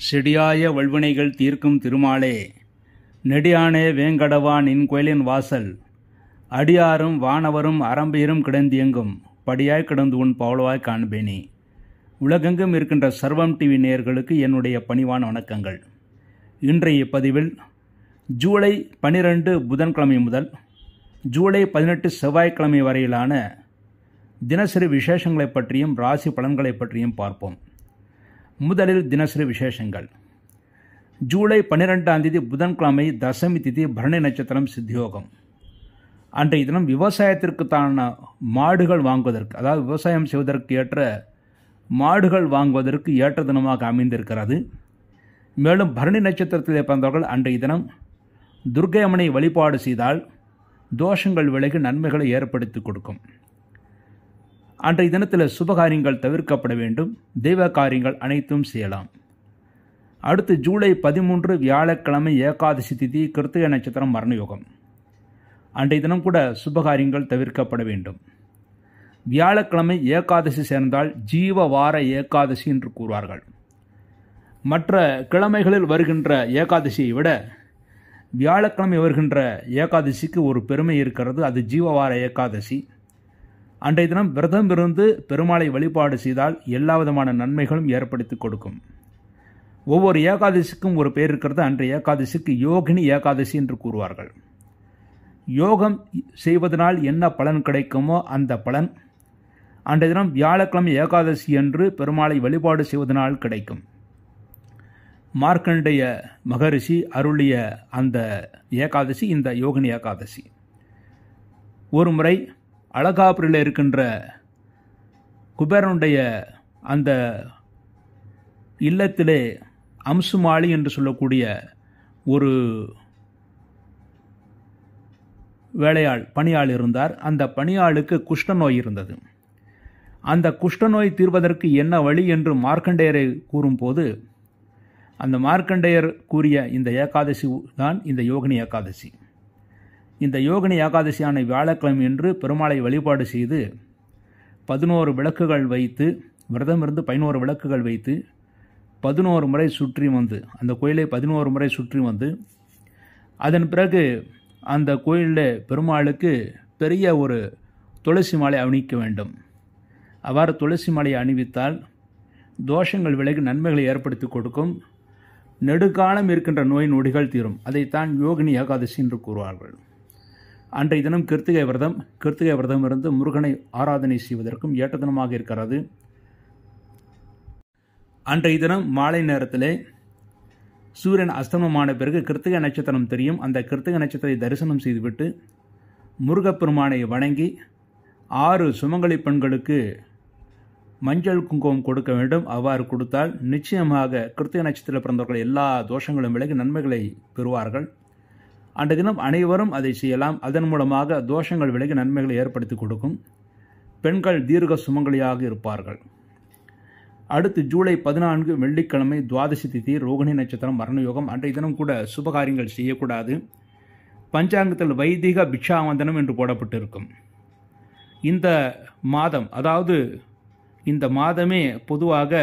செடியாய வல்வினைகள் தீர்க்கும் திருமாலே நெடியானே வேங்கடவா நின் கோயிலின் வாசல் அடியாரும் வானவரும் அரம்பையரும் கிடந்தியெங்கும் படியாய் கிடந்து உன் பவளவாய் காண்பேனே உலகெங்கும் இருக்கின்ற சர்வம் டிவி நேயர்களுக்கு என்னுடைய பணிவான வணக்கங்கள் இன்றைய பதிவில் ஜூலை பனிரெண்டு புதன்கிழமை முதல் ஜூலை பதினெட்டு செவ்வாய்க்கிழமை வரையிலான தினசரி விசேஷங்களை பற்றியும் ராசி பலன்களை பற்றியும் பார்ப்போம் முதலில் தினசரி விசேஷங்கள் ஜூலை பன்னிரெண்டாம் தேதி புதன்கிழமை தசமி திதி பரணி நட்சத்திரம் சித்தியோகம் அன்றைய தினம் விவசாயத்திற்குத்தான மாடுகள் வாங்குவதற்கு அதாவது விவசாயம் செய்வதற்கு ஏற்ற மாடுகள் வாங்குவதற்கு ஏற்ற தினமாக அமைந்திருக்கிறது மேலும் பரணி நட்சத்திரத்தில் பிறந்தவர்கள் அன்றைய தினம் துர்க்கை அம்மனை வழிபாடு செய்தால் தோஷங்கள் விலகி நன்மைகளை ஏற்படுத்தி கொடுக்கும் அன்றைய தினத்தில் சுபகாரியங்கள் தவிர்க்கப்பட வேண்டும் தெய்வ காரியங்கள் அனைத்தும் செய்யலாம் அடுத்து ஜூலை பதிமூன்று வியாழக்கிழமை ஏகாதசி திதி கிருத்திகை நட்சத்திரம் மரணயோகம் அன்றைய தினம் கூட சுபகாரியங்கள் தவிர்க்கப்பட வேண்டும் வியாழக்கிழமை ஏகாதசி சேர்ந்தால் ஜீவ வார ஏகாதசி என்று கூறுவார்கள் மற்ற கிழமைகளில் வருகின்ற ஏகாதசியை விட வியாழக்கிழமை வருகின்ற ஏகாதசிக்கு ஒரு பெருமை இருக்கிறது அது ஜீவவார ஏகாதசி அன்றைய தினம் விரதம் இருந்து பெருமாளை வழிபாடு செய்தால் எல்லா விதமான நன்மைகளும் ஏற்படுத்தி கொடுக்கும் ஒவ்வொரு ஏகாதசிக்கும் ஒரு பேர் இருக்கிறது அன்றைய ஏகாதசிக்கு யோகினி ஏகாதசி என்று கூறுவார்கள் யோகம் செய்வதனால் என்ன பலன் கிடைக்குமோ அந்த பலன் அன்றைய தினம் வியாழக்கிழமை ஏகாதசி என்று பெருமாளை வழிபாடு செய்வதனால் கிடைக்கும் மார்க்கண்டேய மகரிஷி அருளிய அந்த ஏகாதசி இந்த யோகினி ஏகாதசி ஒரு முறை அழகாபுரியில் இருக்கின்ற குபேரனுடைய அந்த இல்லத்திலே அம்சுமாளி என்று சொல்லக்கூடிய ஒரு வேலையாள் பணியாள் இருந்தார் அந்த பணியாளுக்கு குஷ்டநோய் இருந்தது அந்த குஷ்டநோய் தீர்வதற்கு என்ன வழி என்று மார்க்கண்டேயரை கூறும்போது அந்த மார்க்கண்டேயர் கூறிய இந்த ஏகாதசி தான் இந்த யோகினி ஏகாதசி இந்த யோகினி ஏகாதசியான வியாழக்கிழமை என்று பெருமாளை வழிபாடு செய்து பதினோரு விளக்குகள் வைத்து விரதம் இருந்து பதினோரு விளக்குகள் வைத்து பதினோரு முறை சுற்றி வந்து அந்த கோயிலை பதினோரு முறை சுற்றி வந்து அதன் பிறகு அந்த கோயிலில் பெருமாளுக்கு பெரிய ஒரு துளசி மாலை அணிவிக்க வேண்டும் அவ்வாறு துளசி மாலையை அணிவித்தால் தோஷங்கள் விலகி நன்மைகளை ஏற்படுத்தி கொடுக்கும் நெடுகாலம் இருக்கின்ற நோய் நொடிகள் தீரும் அதைத்தான் யோகினி ஏகாதசி என்று கூறுவார்கள் அன்றைய தினம் கிருத்திகை விரதம் கிருத்திகை விரதம் இருந்து முருகனை ஆராதனை செய்வதற்கும் ஏற்ற தினமாக இருக்கிறது அன்றைய தினம் மாலை நேரத்திலே சூரியன் அஸ்தமனமான பிறகு கிருத்திகை நட்சத்திரம் தெரியும் அந்த கிருத்திகை நட்சத்திரத்தை தரிசனம் செய்துவிட்டு முருகப்பெருமானை வணங்கி ஆறு சுமங்கலி பெண்களுக்கு மஞ்சள் குங்குமம் கொடுக்க வேண்டும் அவ்வாறு கொடுத்தால் நிச்சயமாக கிருத்திகை நட்சத்திரத்தில் பிறந்தவர்கள் எல்லா தோஷங்களும் விலகி நன்மைகளை பெறுவார்கள் அன்றைய தினம் அனைவரும் அதை செய்யலாம் அதன் மூலமாக தோஷங்கள் விலகி நன்மைகளை ஏற்படுத்தி கொடுக்கும் பெண்கள் தீர்க்க சுமங்கலியாக இருப்பார்கள் அடுத்து ஜூலை பதினான்கு வெள்ளிக்கிழமை துவாதசி திதி ரோகிணி நட்சத்திரம் மரணயோகம் அன்றைய தினம் கூட சுபகாரியங்கள் செய்யக்கூடாது பஞ்சாங்கத்தில் வைதிக பிக்ஷாவந்தனம் என்று போடப்பட்டிருக்கும் இந்த மாதம் அதாவது இந்த மாதமே பொதுவாக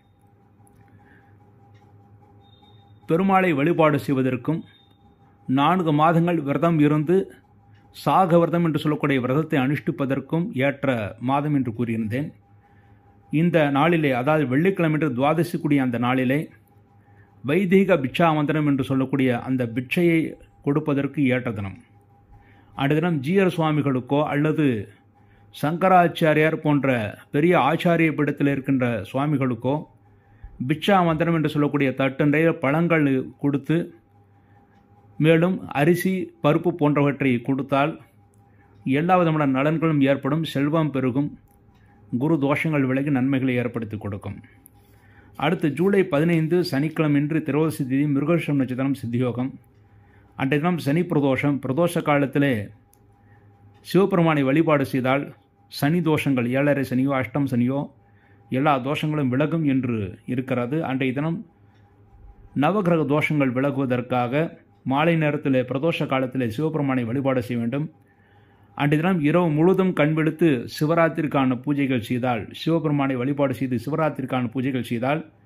பெருமாளை வழிபாடு செய்வதற்கும் நான்கு மாதங்கள் விரதம் இருந்து சாக விரதம் என்று சொல்லக்கூடிய விரதத்தை அனுஷ்டிப்பதற்கும் ஏற்ற மாதம் என்று கூறியிருந்தேன் இந்த நாளிலே அதாவது வெள்ளிக்கிழமை என்று துவாதசி கூடிய அந்த நாளிலே வைதிக பிட்சாவந்தனம் என்று சொல்லக்கூடிய அந்த பிட்சையை கொடுப்பதற்கு ஏற்ற தினம் அன்றைய தினம் ஜீயர் சுவாமிகளுக்கோ அல்லது சங்கராச்சாரியார் போன்ற பெரிய ஆச்சாரிய பீடத்தில் இருக்கின்ற சுவாமிகளுக்கோ பிட்சாவந்தனம் என்று சொல்லக்கூடிய தட்டன்றைய பழங்கள் கொடுத்து மேலும் அரிசி பருப்பு போன்றவற்றை கொடுத்தால் எல்லா விதமான நலன்களும் ஏற்படும் செல்வம் பெருகும் குரு தோஷங்கள் விலகி நன்மைகளை ஏற்படுத்தி கொடுக்கும் அடுத்து ஜூலை பதினைந்து சனிக்கிழமைன்று திரோதசி திதி மிருகஷம் நட்சத்திரம் சித்தியோகம் அன்றைய தினம் சனி பிரதோஷம் பிரதோஷ காலத்திலே சிவபெருமானை வழிபாடு செய்தால் சனி தோஷங்கள் ஏழரை சனியோ அஷ்டம் சனியோ எல்லா தோஷங்களும் விலகும் என்று இருக்கிறது அன்றைய தினம் நவகிரக தோஷங்கள் விலகுவதற்காக மாலை நேரத்தில் பிரதோஷ காலத்தில் சிவபெருமானை வழிபாடு செய்ய வேண்டும் அன்றைய தினம் இரவு முழுதும் கண்வெடுத்து சிவராத்திரிக்கான பூஜைகள் செய்தால் சிவபெருமானை வழிபாடு செய்து சிவராத்திரிக்கான பூஜைகள் செய்தால்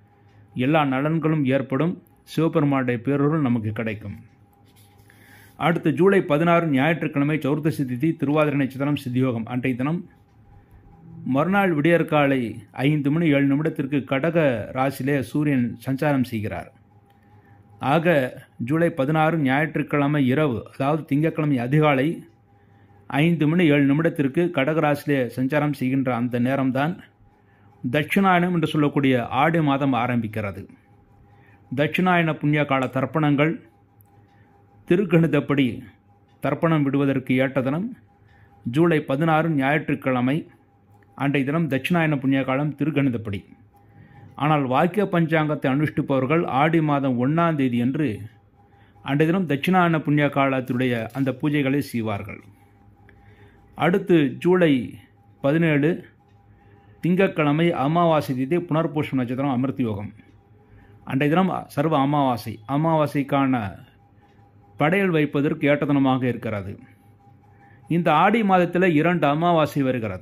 எல்லா நலன்களும் ஏற்படும் சிவபெருமானுடைய பேரொருள் நமக்கு கிடைக்கும் அடுத்து ஜூலை பதினாறு ஞாயிற்றுக்கிழமை சௌர்தசி திதி திருவாதிரை நட்சத்திரம் சித்தியோகம் அன்றைய தினம் மறுநாள் விடியற்காலை ஐந்து மணி ஏழு நிமிடத்திற்கு கடக ராசியிலே சூரியன் சஞ்சாரம் செய்கிறார் ஆக ஜூலை பதினாறு ஞாயிற்றுக்கிழமை இரவு அதாவது திங்கட்கிழமை அதிகாலை ஐந்து மணி ஏழு நிமிடத்திற்கு கடகராசிலே சஞ்சாரம் செய்கின்ற அந்த நேரம்தான் தட்சிணாயனம் என்று சொல்லக்கூடிய ஆடி மாதம் ஆரம்பிக்கிறது தட்சிணாயன புண்ணிய கால தர்ப்பணங்கள் திருக்கணிதப்படி தர்ப்பணம் விடுவதற்கு ஏற்ற தினம் ஜூலை பதினாறு ஞாயிற்றுக்கிழமை அன்றைய தினம் தட்சிணாயன புண்ணிய காலம் திருக்கணிதப்படி ஆனால் வாக்கிய பஞ்சாங்கத்தை அனுஷ்டிப்பவர்கள் ஆடி மாதம் ஒன்றாம் தேதி என்று அன்றைய தினம் தட்சிணாயன புண்ணிய காலத்துடைய அந்த பூஜைகளை செய்வார்கள் அடுத்து ஜூலை பதினேழு திங்கட்கிழமை அமாவாசை திதி புனர்பூஷம் நட்சத்திரம் அமிர்த யோகம் அன்றைய தினம் சர்வ அமாவாசை அமாவாசைக்கான படையல் வைப்பதற்கு ஏற்ற தினமாக இருக்கிறது இந்த ஆடி மாதத்தில் இரண்டு அமாவாசை வருகிறது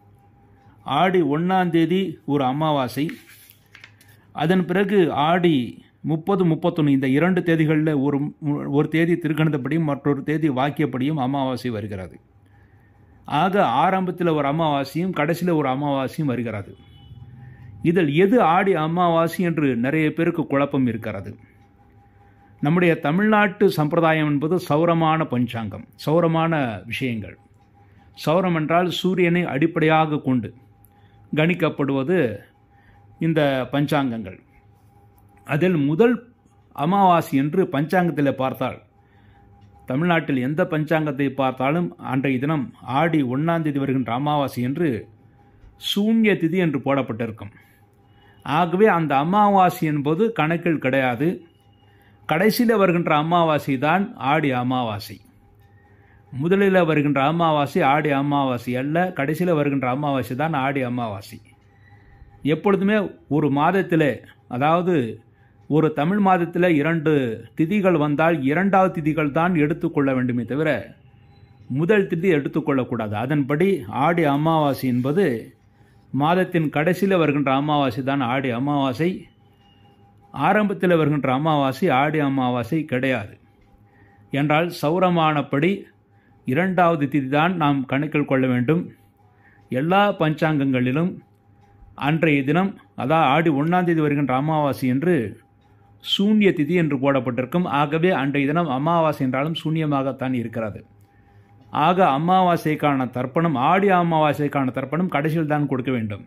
ஆடி ஒன்றாம் தேதி ஒரு அமாவாசை அதன் பிறகு ஆடி முப்பது முப்பத்தொன்று இந்த இரண்டு தேதிகளில் ஒரு ஒரு தேதி திருக்கணிதப்படியும் மற்றொரு தேதி வாக்கியப்படியும் அமாவாசை வருகிறது ஆக ஆரம்பத்தில் ஒரு அமாவாசையும் கடைசியில் ஒரு அமாவாசையும் வருகிறது இதில் எது ஆடி அமாவாசை என்று நிறைய பேருக்கு குழப்பம் இருக்கிறது நம்முடைய தமிழ்நாட்டு சம்பிரதாயம் என்பது சௌரமான பஞ்சாங்கம் சௌரமான விஷயங்கள் சௌரம் என்றால் சூரியனை அடிப்படையாக கொண்டு கணிக்கப்படுவது இந்த பஞ்சாங்கங்கள் அதில் முதல் அமாவாசை என்று பஞ்சாங்கத்தில் பார்த்தால் தமிழ்நாட்டில் எந்த பஞ்சாங்கத்தை பார்த்தாலும் அன்றைய தினம் ஆடி ஒன்றாம் தேதி வருகின்ற அமாவாசை என்று சூன்ய திதி என்று போடப்பட்டிருக்கும் ஆகவே அந்த அமாவாசை என்பது கணக்கில் கிடையாது கடைசியில் வருகின்ற அமாவாசை தான் ஆடி அமாவாசை முதலில் வருகின்ற அமாவாசை ஆடி அமாவாசை அல்ல கடைசியில் வருகின்ற அமாவாசை தான் ஆடி அமாவாசை எப்பொழுதுமே ஒரு மாதத்தில் அதாவது ஒரு தமிழ் மாதத்தில் இரண்டு திதிகள் வந்தால் இரண்டாவது திதிகள் தான் எடுத்துக்கொள்ள வேண்டுமே தவிர முதல் திதி எடுத்துக்கொள்ளக்கூடாது அதன்படி ஆடி அமாவாசை என்பது மாதத்தின் கடைசியில் வருகின்ற அமாவாசை தான் ஆடி அமாவாசை ஆரம்பத்தில் வருகின்ற அமாவாசை ஆடி அமாவாசை கிடையாது என்றால் சௌரமானப்படி இரண்டாவது திதி தான் நாம் கணக்கில் கொள்ள வேண்டும் எல்லா பஞ்சாங்கங்களிலும் அன்றைய தினம் அதாவது ஆடி ஒன்றாம் தேதி வருகின்ற அமாவாசை என்று சூன்ய திதி என்று போடப்பட்டிருக்கும் ஆகவே அன்றைய தினம் அமாவாசை என்றாலும் சூன்யமாகத்தான் இருக்கிறது ஆக அமாவாசைக்கான தர்ப்பணம் ஆடி அமாவாசைக்கான தர்ப்பணம் கடைசியில் தான் கொடுக்க வேண்டும்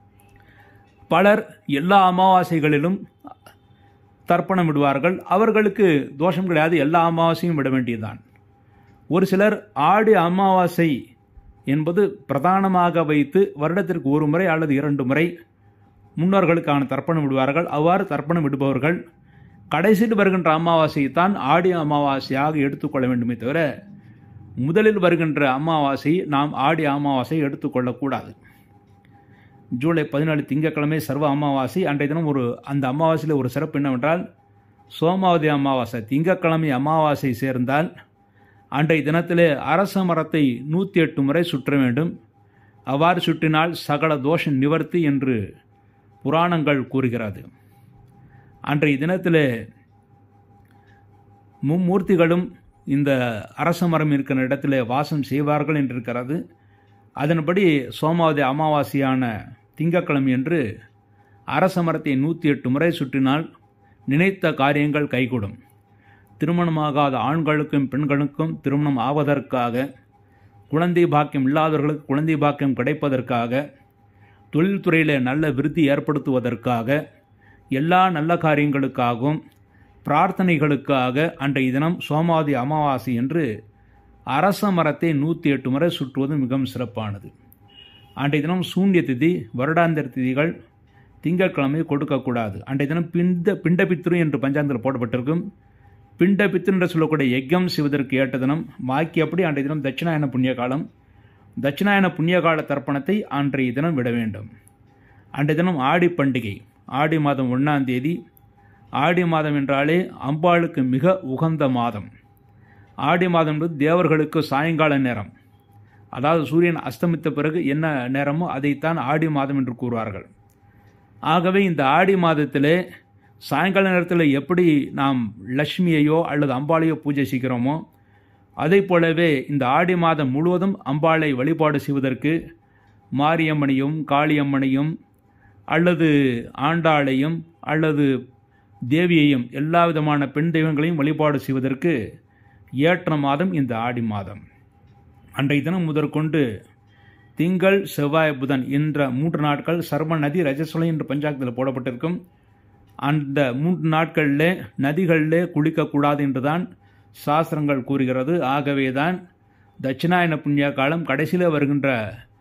பலர் எல்லா அமாவாசைகளிலும் தர்ப்பணம் விடுவார்கள் அவர்களுக்கு தோஷம் கிடையாது எல்லா அமாவாசையும் விட வேண்டியதுதான் ஒரு சிலர் ஆடி அமாவாசை என்பது பிரதானமாக வைத்து வருடத்திற்கு ஒரு முறை அல்லது இரண்டு முறை முன்னோர்களுக்கான தர்ப்பணம் விடுவார்கள் அவ்வாறு தர்ப்பணம் விடுபவர்கள் கடைசியில் வருகின்ற அமாவாசையை தான் ஆடி அமாவாசையாக எடுத்துக்கொள்ள வேண்டுமே தவிர முதலில் வருகின்ற அமாவாசை நாம் ஆடி அமாவாசை எடுத்துக்கொள்ளக்கூடாது ஜூலை பதினாலு திங்கட்கிழமை சர்வ அமாவாசை அன்றைய தினம் ஒரு அந்த அமாவாசையில் ஒரு சிறப்பு என்னவென்றால் சோமாவதி அமாவாசை திங்கட்கிழமை அமாவாசை சேர்ந்தால் அன்றைய தினத்திலே அரச மரத்தை நூற்றி எட்டு முறை சுற்ற வேண்டும் அவ்வாறு சுற்றினால் சகல தோஷ நிவர்த்தி என்று புராணங்கள் கூறுகிறது அன்றைய தினத்தில் மும்மூர்த்திகளும் இந்த அரச மரம் இருக்கிற இடத்துல வாசம் செய்வார்கள் என்றிருக்கிறது அதன்படி சோமாவதி அமாவாசையான திங்கட்கிழமை என்று அரச மரத்தை நூற்றி எட்டு முறை சுற்றினால் நினைத்த காரியங்கள் கைகூடும் திருமணமாகாத ஆண்களுக்கும் பெண்களுக்கும் திருமணம் ஆவதற்காக குழந்தை பாக்கியம் இல்லாதவர்களுக்கு குழந்தை பாக்கியம் கிடைப்பதற்காக தொழில்துறையில் நல்ல விருத்தி ஏற்படுத்துவதற்காக எல்லா நல்ல காரியங்களுக்காகவும் பிரார்த்தனைகளுக்காக அன்றைய தினம் சோமாதி அமாவாசை என்று அரச மரத்தை நூற்றி எட்டு முறை சுற்றுவது மிகவும் சிறப்பானது அன்றைய தினம் சூன்ய திதி வருடாந்திர திதிகள் திங்கட்கிழமை கொடுக்கக்கூடாது அன்றைய தினம் பிண்ட பிண்டபித்ரு என்று பஞ்சாங்கத்தில் போடப்பட்டிருக்கும் பிண்டபித்து என்று சொல்லக்கூடிய யஜ்யம் செய்வதற்கு ஏற்ற தினம் பாக்கியப்படி அன்றைய தினம் தட்சிணாயன புண்ணிய காலம் தட்சிணாயன புண்ணிய கால தர்ப்பணத்தை அன்றைய தினம் விட வேண்டும் அன்றைய தினம் ஆடி பண்டிகை ஆடி மாதம் ஒன்றாம் தேதி ஆடி மாதம் என்றாலே அம்பாளுக்கு மிக உகந்த மாதம் ஆடி மாதம் என்பது தேவர்களுக்கு சாயங்கால நேரம் அதாவது சூரியன் அஸ்தமித்த பிறகு என்ன நேரமோ அதைத்தான் ஆடி மாதம் என்று கூறுவார்கள் ஆகவே இந்த ஆடி மாதத்திலே சாயங்கால நேரத்தில் எப்படி நாம் லக்ஷ்மியையோ அல்லது அம்பாளையோ பூஜை செய்கிறோமோ அதை போலவே இந்த ஆடி மாதம் முழுவதும் அம்பாளை வழிபாடு செய்வதற்கு மாரியம்மனையும் காளியம்மனையும் அல்லது ஆண்டாளையும் அல்லது தேவியையும் எல்லா விதமான பெண் தெய்வங்களையும் வழிபாடு செய்வதற்கு ஏற்ற மாதம் இந்த ஆடி மாதம் அன்றைய தினம் முதற்கொண்டு திங்கள் செவ்வாய் புதன் என்ற மூன்று நாட்கள் சர்ம நதி ரஜஸ்வலை என்று பஞ்சாங்கத்தில் போடப்பட்டிருக்கும் அந்த மூன்று நாட்களில் நதிகளில் குளிக்கக்கூடாது என்றுதான் சாஸ்திரங்கள் கூறுகிறது ஆகவே தான் தட்சிணாயன புண்ணிய காலம் கடைசியில் வருகின்ற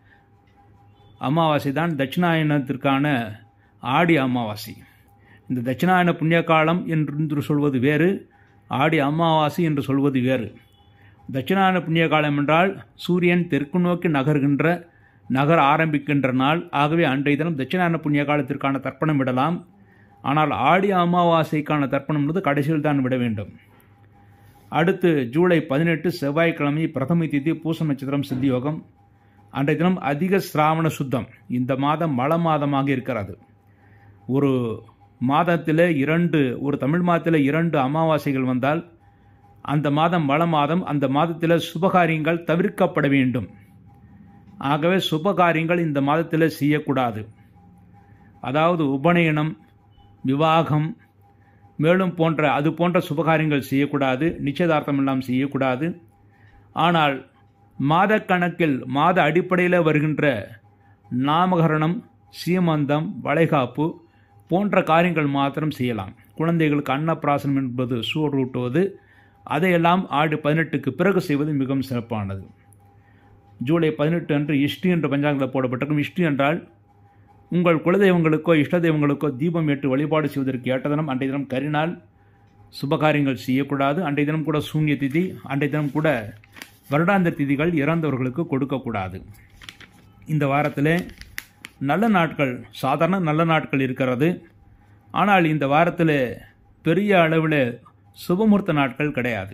அமாவாசை தான் தட்சிணாயனத்திற்கான ஆடி அமாவாசை இந்த தட்சிணாயன புண்ணிய காலம் என்று சொல்வது வேறு ஆடி அமாவாசை என்று சொல்வது வேறு தட்சிணாயன புண்ணிய காலம் என்றால் சூரியன் தெற்கு நோக்கி நகர்கின்ற நகர் ஆரம்பிக்கின்ற நாள் ஆகவே அன்றைய தினம் தட்சிணாயன புண்ணிய காலத்திற்கான தர்ப்பணம் விடலாம் ஆனால் ஆடி அமாவாசைக்கான தர்ப்பணம் என்பது கடைசியில் தான் விட வேண்டும் அடுத்து ஜூலை பதினெட்டு செவ்வாய்க்கிழமை பிரதம திதி பூச நட்சத்திரம் சித்தியோகம் அன்றைய தினம் அதிக சிராவண சுத்தம் இந்த மாதம் மழ மாதமாக இருக்கிறது ஒரு மாதத்தில் இரண்டு ஒரு தமிழ் மாதத்தில் இரண்டு அமாவாசைகள் வந்தால் அந்த மாதம் மழ மாதம் அந்த மாதத்தில் சுபகாரியங்கள் தவிர்க்கப்பட வேண்டும் ஆகவே சுபகாரியங்கள் இந்த மாதத்தில் செய்யக்கூடாது அதாவது உபநயனம் விவாகம் மேலும் போன்ற அது போன்ற சுபகாரியங்கள் செய்யக்கூடாது நிச்சயதார்த்தம் எல்லாம் செய்யக்கூடாது ஆனால் மாதக்கணக்கில் மாத அடிப்படையில் வருகின்ற நாமகரணம் சீமந்தம் வளைகாப்பு போன்ற காரியங்கள் மாத்திரம் செய்யலாம் குழந்தைகளுக்கு அன்னப்பிராசனம் என்பது சூர் ஊட்டுவது அதையெல்லாம் ஆடு பதினெட்டுக்கு பிறகு செய்வது மிகவும் சிறப்பானது ஜூலை பதினெட்டு அன்று இஷ்டி என்ற பஞ்சாங்கத்தில் போடப்பட்டிருக்கும் இஷ்டி என்றால் உங்கள் குலதெய்வங்களுக்கோ இஷ்ட தெய்வங்களுக்கோ தீபம் ஏற்று வழிபாடு செய்வதற்கு ஏற்ற தினம் அன்றைய தினம் கரிநாள் சுபகாரியங்கள் செய்யக்கூடாது அன்றைய தினம் கூட சூன்ய திதி அன்றைய தினம் கூட வருடாந்த திதிகள் இறந்தவர்களுக்கு கொடுக்கக்கூடாது இந்த வாரத்தில் நல்ல நாட்கள் சாதாரண நல்ல நாட்கள் இருக்கிறது ஆனால் இந்த வாரத்தில் பெரிய அளவில் சுபமுகூர்த்த நாட்கள் கிடையாது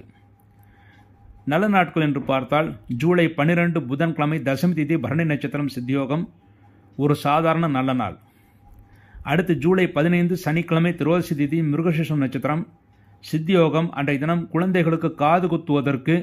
நல்ல நாட்கள் என்று பார்த்தால் ஜூலை பன்னிரெண்டு புதன்கிழமை தசமி திதி பரணி நட்சத்திரம் சித்தியோகம் ஒரு சாதாரண நல்ல நாள் அடுத்து ஜூலை பதினைந்து சனிக்கிழமை திரோதசி திதி மிருகசிஷம் நட்சத்திரம் சித்தியோகம் அன்றைய தினம் குழந்தைகளுக்கு காது குத்துவதற்கு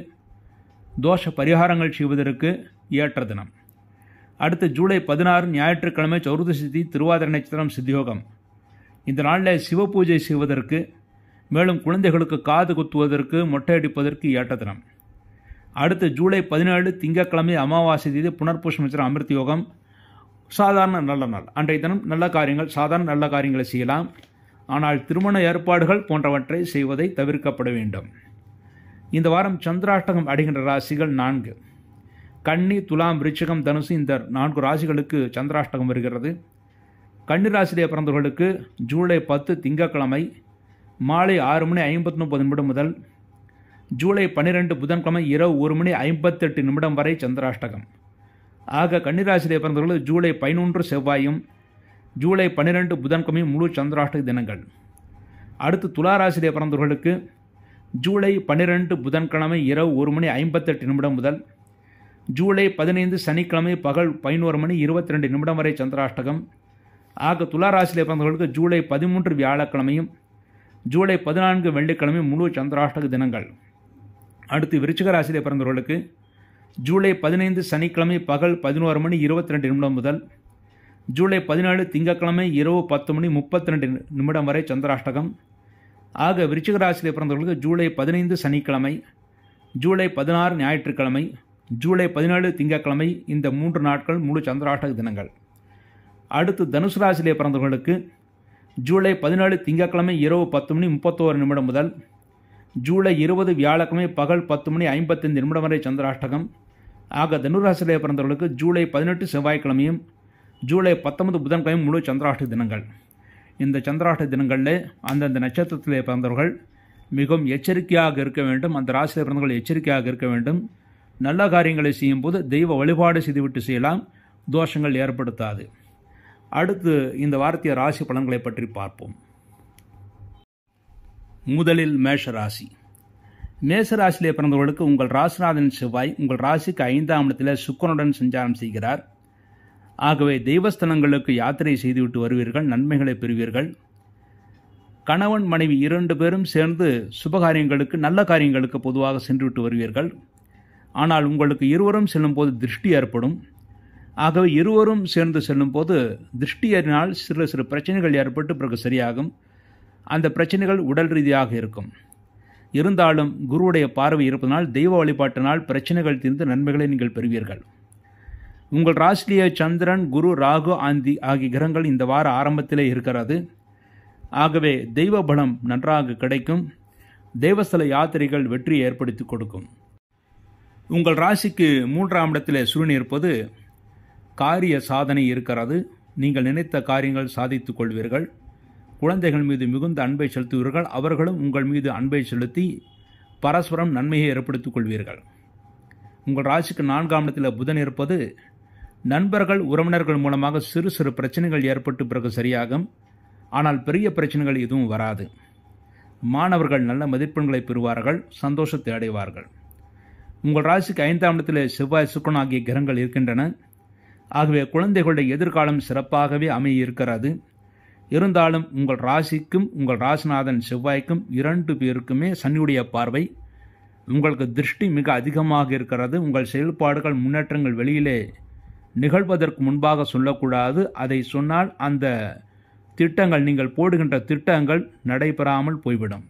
தோஷ பரிகாரங்கள் செய்வதற்கு ஏற்ற தினம் அடுத்து ஜூலை பதினாறு ஞாயிற்றுக்கிழமை சௌருதசி திதி திருவாதிரை நட்சத்திரம் சித்தியோகம் இந்த நாளில் சிவ பூஜை செய்வதற்கு மேலும் குழந்தைகளுக்கு காது குத்துவதற்கு மொட்டையடிப்பதற்கு ஏற்ற தினம் அடுத்து ஜூலை பதினேழு திங்கட்கிழமை அமாவாசை தேதி புனர்பூஷம் நட்சத்திரம் அமிர்த யோகம் சாதாரண நல்ல நாள் அன்றைய தினம் நல்ல காரியங்கள் சாதாரண நல்ல காரியங்களை செய்யலாம் ஆனால் திருமண ஏற்பாடுகள் போன்றவற்றை செய்வதை தவிர்க்கப்பட வேண்டும் இந்த வாரம் சந்திராஷ்டகம் அடைகின்ற ராசிகள் நான்கு கன்னி துலாம் விருச்சிகம் தனுசு இந்த நான்கு ராசிகளுக்கு சந்திராஷ்டகம் வருகிறது கன்னி ராசியிலே பிறந்தவர்களுக்கு ஜூலை பத்து திங்கட்கிழமை மாலை ஆறு மணி ஐம்பத்தி முப்பது நிமிடம் முதல் ஜூலை பன்னிரெண்டு புதன்கிழமை இரவு ஒரு மணி ஐம்பத்தெட்டு நிமிடம் வரை சந்திராஷ்டகம் ஆக கன்னிராசியிலே பிறந்தவர்கள் ஜூலை பதினொன்று செவ்வாயும் ஜூலை பன்னிரெண்டு புதன்கிழமை முழு சந்திராஷ்டக தினங்கள் அடுத்து துளாராசியிலே பிறந்தவர்களுக்கு ஜூலை பன்னிரெண்டு புதன்கிழமை இரவு ஒரு மணி ஐம்பத்தெட்டு நிமிடம் முதல் ஜூலை பதினைந்து சனிக்கிழமை பகல் பதினோரு மணி இருபத்தி ரெண்டு நிமிடம் வரை சந்திராஷ்டகம் ஆக துளாராசியிலே பிறந்தவர்களுக்கு ஜூலை பதிமூன்று வியாழக்கிழமையும் ஜூலை பதினான்கு வெள்ளிக்கிழமை முழு சந்திராஷ்டக தினங்கள் அடுத்து விருச்சிக ராசியிலே பிறந்தவர்களுக்கு ஜூலை பதினைந்து சனிக்கிழமை பகல் பதினோரு மணி இருபத்தி ரெண்டு நிமிடம் முதல் ஜூலை பதினேழு திங்கட்கிழமை இரவு பத்து மணி முப்பத்தி ரெண்டு நிமிடம் வரை சந்திராஷ்டகம் ஆக விருச்சிக ராசியிலே பிறந்தவர்களுக்கு ஜூலை பதினைந்து சனிக்கிழமை ஜூலை பதினாறு ஞாயிற்றுக்கிழமை ஜூலை பதினேழு திங்கட்கிழமை இந்த மூன்று நாட்கள் முழு சந்திராஷ்டக தினங்கள் அடுத்து தனுசு ராசியிலே பிறந்தவர்களுக்கு ஜூலை பதினேழு திங்கட்கிழமை இரவு பத்து மணி முப்பத்தோரு நிமிடம் முதல் ஜூலை இருபது வியாழக்கிழமை பகல் பத்து மணி ஐம்பத்தைந்து நிமிடம் வரை சந்திராஷ்டகம் ஆக தனுராசிலே பிறந்தவர்களுக்கு ஜூலை பதினெட்டு செவ்வாய்க்கிழமையும் ஜூலை பத்தொன்பது புதன்கிழமை முழு சந்திராஷ்ட தினங்கள் இந்த சந்திராஷ்ட தினங்களில் அந்தந்த நட்சத்திரத்திலே பிறந்தவர்கள் மிகவும் எச்சரிக்கையாக இருக்க வேண்டும் அந்த ராசியில் பிறந்தவர்கள் எச்சரிக்கையாக இருக்க வேண்டும் நல்ல காரியங்களை செய்யும்போது தெய்வ வழிபாடு செய்துவிட்டு செய்யலாம் தோஷங்கள் ஏற்படுத்தாது அடுத்து இந்த வாரத்திய ராசி பலன்களை பற்றி பார்ப்போம் முதலில் மேஷ ராசி மேச ராசியிலே பிறந்தவர்களுக்கு உங்கள் ராசிநாதன் செவ்வாய் உங்கள் ராசிக்கு ஐந்தாம் இடத்தில் சுக்கரனுடன் சஞ்சாரம் செய்கிறார் ஆகவே தெய்வஸ்தலங்களுக்கு யாத்திரை செய்துவிட்டு வருவீர்கள் நன்மைகளை பெறுவீர்கள் கணவன் மனைவி இரண்டு பேரும் சேர்ந்து சுபகாரியங்களுக்கு நல்ல காரியங்களுக்கு பொதுவாக சென்றுவிட்டு வருவீர்கள் ஆனால் உங்களுக்கு இருவரும் செல்லும்போது திருஷ்டி ஏற்படும் ஆகவே இருவரும் சேர்ந்து செல்லும்போது திருஷ்டி ஏறினால் சிறு சிறு பிரச்சனைகள் ஏற்பட்டு பிறகு சரியாகும் அந்த பிரச்சனைகள் உடல் ரீதியாக இருக்கும் இருந்தாலும் குருவுடைய பார்வை இருப்பதனால் தெய்வ வழிபாட்டினால் பிரச்சனைகள் தீர்ந்து நன்மைகளை நீங்கள் பெறுவீர்கள் உங்கள் ராசிலேயே சந்திரன் குரு ராகு ஆந்தி ஆகிய கிரகங்கள் இந்த வார ஆரம்பத்திலே இருக்கிறது ஆகவே தெய்வ பலம் நன்றாக கிடைக்கும் தெய்வஸ்தல யாத்திரைகள் வெற்றியை ஏற்படுத்தி கொடுக்கும் உங்கள் ராசிக்கு மூன்றாம் இடத்திலே சுருணி இருப்பது காரிய சாதனை இருக்கிறது நீங்கள் நினைத்த காரியங்கள் சாதித்துக் கொள்வீர்கள் குழந்தைகள் மீது மிகுந்த அன்பை செலுத்துவீர்கள் அவர்களும் உங்கள் மீது அன்பை செலுத்தி பரஸ்பரம் நன்மையை ஏற்படுத்திக் கொள்வீர்கள் உங்கள் ராசிக்கு நான்காம் இடத்தில் புதன் இருப்பது நண்பர்கள் உறவினர்கள் மூலமாக சிறு சிறு பிரச்சனைகள் ஏற்பட்டு பிறகு சரியாகும் ஆனால் பெரிய பிரச்சனைகள் எதுவும் வராது மாணவர்கள் நல்ல மதிப்பெண்களை பெறுவார்கள் சந்தோஷத்தை அடைவார்கள் உங்கள் ராசிக்கு ஐந்தாம் இடத்தில் செவ்வாய் சுக்கன் ஆகிய கிரகங்கள் இருக்கின்றன ஆகவே குழந்தைகளுடைய எதிர்காலம் சிறப்பாகவே அமைய இருக்கிறது இருந்தாலும் உங்கள் ராசிக்கும் உங்கள் ராசிநாதன் செவ்வாய்க்கும் இரண்டு பேருக்குமே சனியுடைய பார்வை உங்களுக்கு திருஷ்டி மிக அதிகமாக இருக்கிறது உங்கள் செயல்பாடுகள் முன்னேற்றங்கள் வெளியிலே நிகழ்வதற்கு முன்பாக சொல்லக்கூடாது அதை சொன்னால் அந்த திட்டங்கள் நீங்கள் போடுகின்ற திட்டங்கள் நடைபெறாமல் போய்விடும்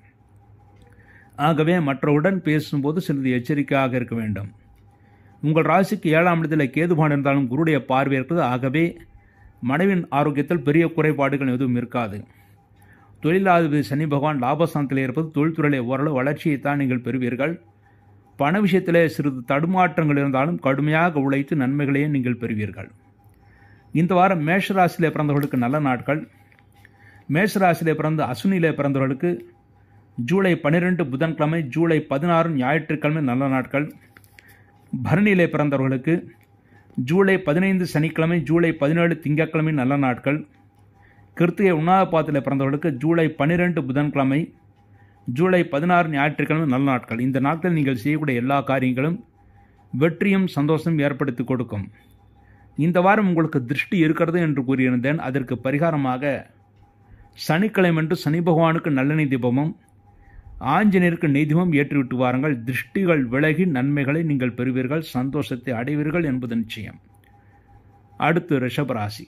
ஆகவே மற்றவுடன் பேசும்போது சிறிது எச்சரிக்கையாக இருக்க வேண்டும் உங்கள் ராசிக்கு ஏழாம் இடத்தில் கேதுபான் இருந்தாலும் குருடைய பார்வை இருக்குது ஆகவே மனைவின் ஆரோக்கியத்தில் பெரிய குறைபாடுகள் எதுவும் இருக்காது தொழிலாதிபதி சனி பகவான் லாபஸ்தானத்தில் இருப்பது தொழில்துறையிலே ஓரளவு வளர்ச்சியைத்தான் நீங்கள் பெறுவீர்கள் பண விஷயத்திலே சிறிது தடுமாற்றங்கள் இருந்தாலும் கடுமையாக உழைத்து நன்மைகளையே நீங்கள் பெறுவீர்கள் இந்த வாரம் மேஷராசியிலே பிறந்தவர்களுக்கு நல்ல நாட்கள் மேஷராசியிலே பிறந்த அசுனியிலே பிறந்தவர்களுக்கு ஜூலை பன்னிரெண்டு புதன்கிழமை ஜூலை பதினாறு ஞாயிற்றுக்கிழமை நல்ல நாட்கள் பரணியிலே பிறந்தவர்களுக்கு ஜூலை பதினைந்து சனிக்கிழமை ஜூலை பதினேழு திங்கட்கிழமை நல்ல நாட்கள் கிருத்திகை உண்ணாபாத்தில் பிறந்தவர்களுக்கு ஜூலை பன்னிரெண்டு புதன்கிழமை ஜூலை பதினாறு ஞாயிற்றுக்கிழமை நல்ல நாட்கள் இந்த நாட்களில் நீங்கள் செய்யக்கூடிய எல்லா காரியங்களும் வெற்றியும் சந்தோஷம் ஏற்படுத்தி கொடுக்கும் இந்த வாரம் உங்களுக்கு திருஷ்டி இருக்கிறது என்று கூறியிருந்தேன் அதற்கு பரிகாரமாக சனிக்கிழமை சனி பகவானுக்கு நல்லெண்ணெய் தீபமும் ஆஞ்சநேயருக்கு நெய்தீபம் ஏற்றிவிட்டு வாருங்கள் திருஷ்டிகள் விலகி நன்மைகளை நீங்கள் பெறுவீர்கள் சந்தோஷத்தை அடைவீர்கள் என்பது நிச்சயம் அடுத்து ரிஷபராசி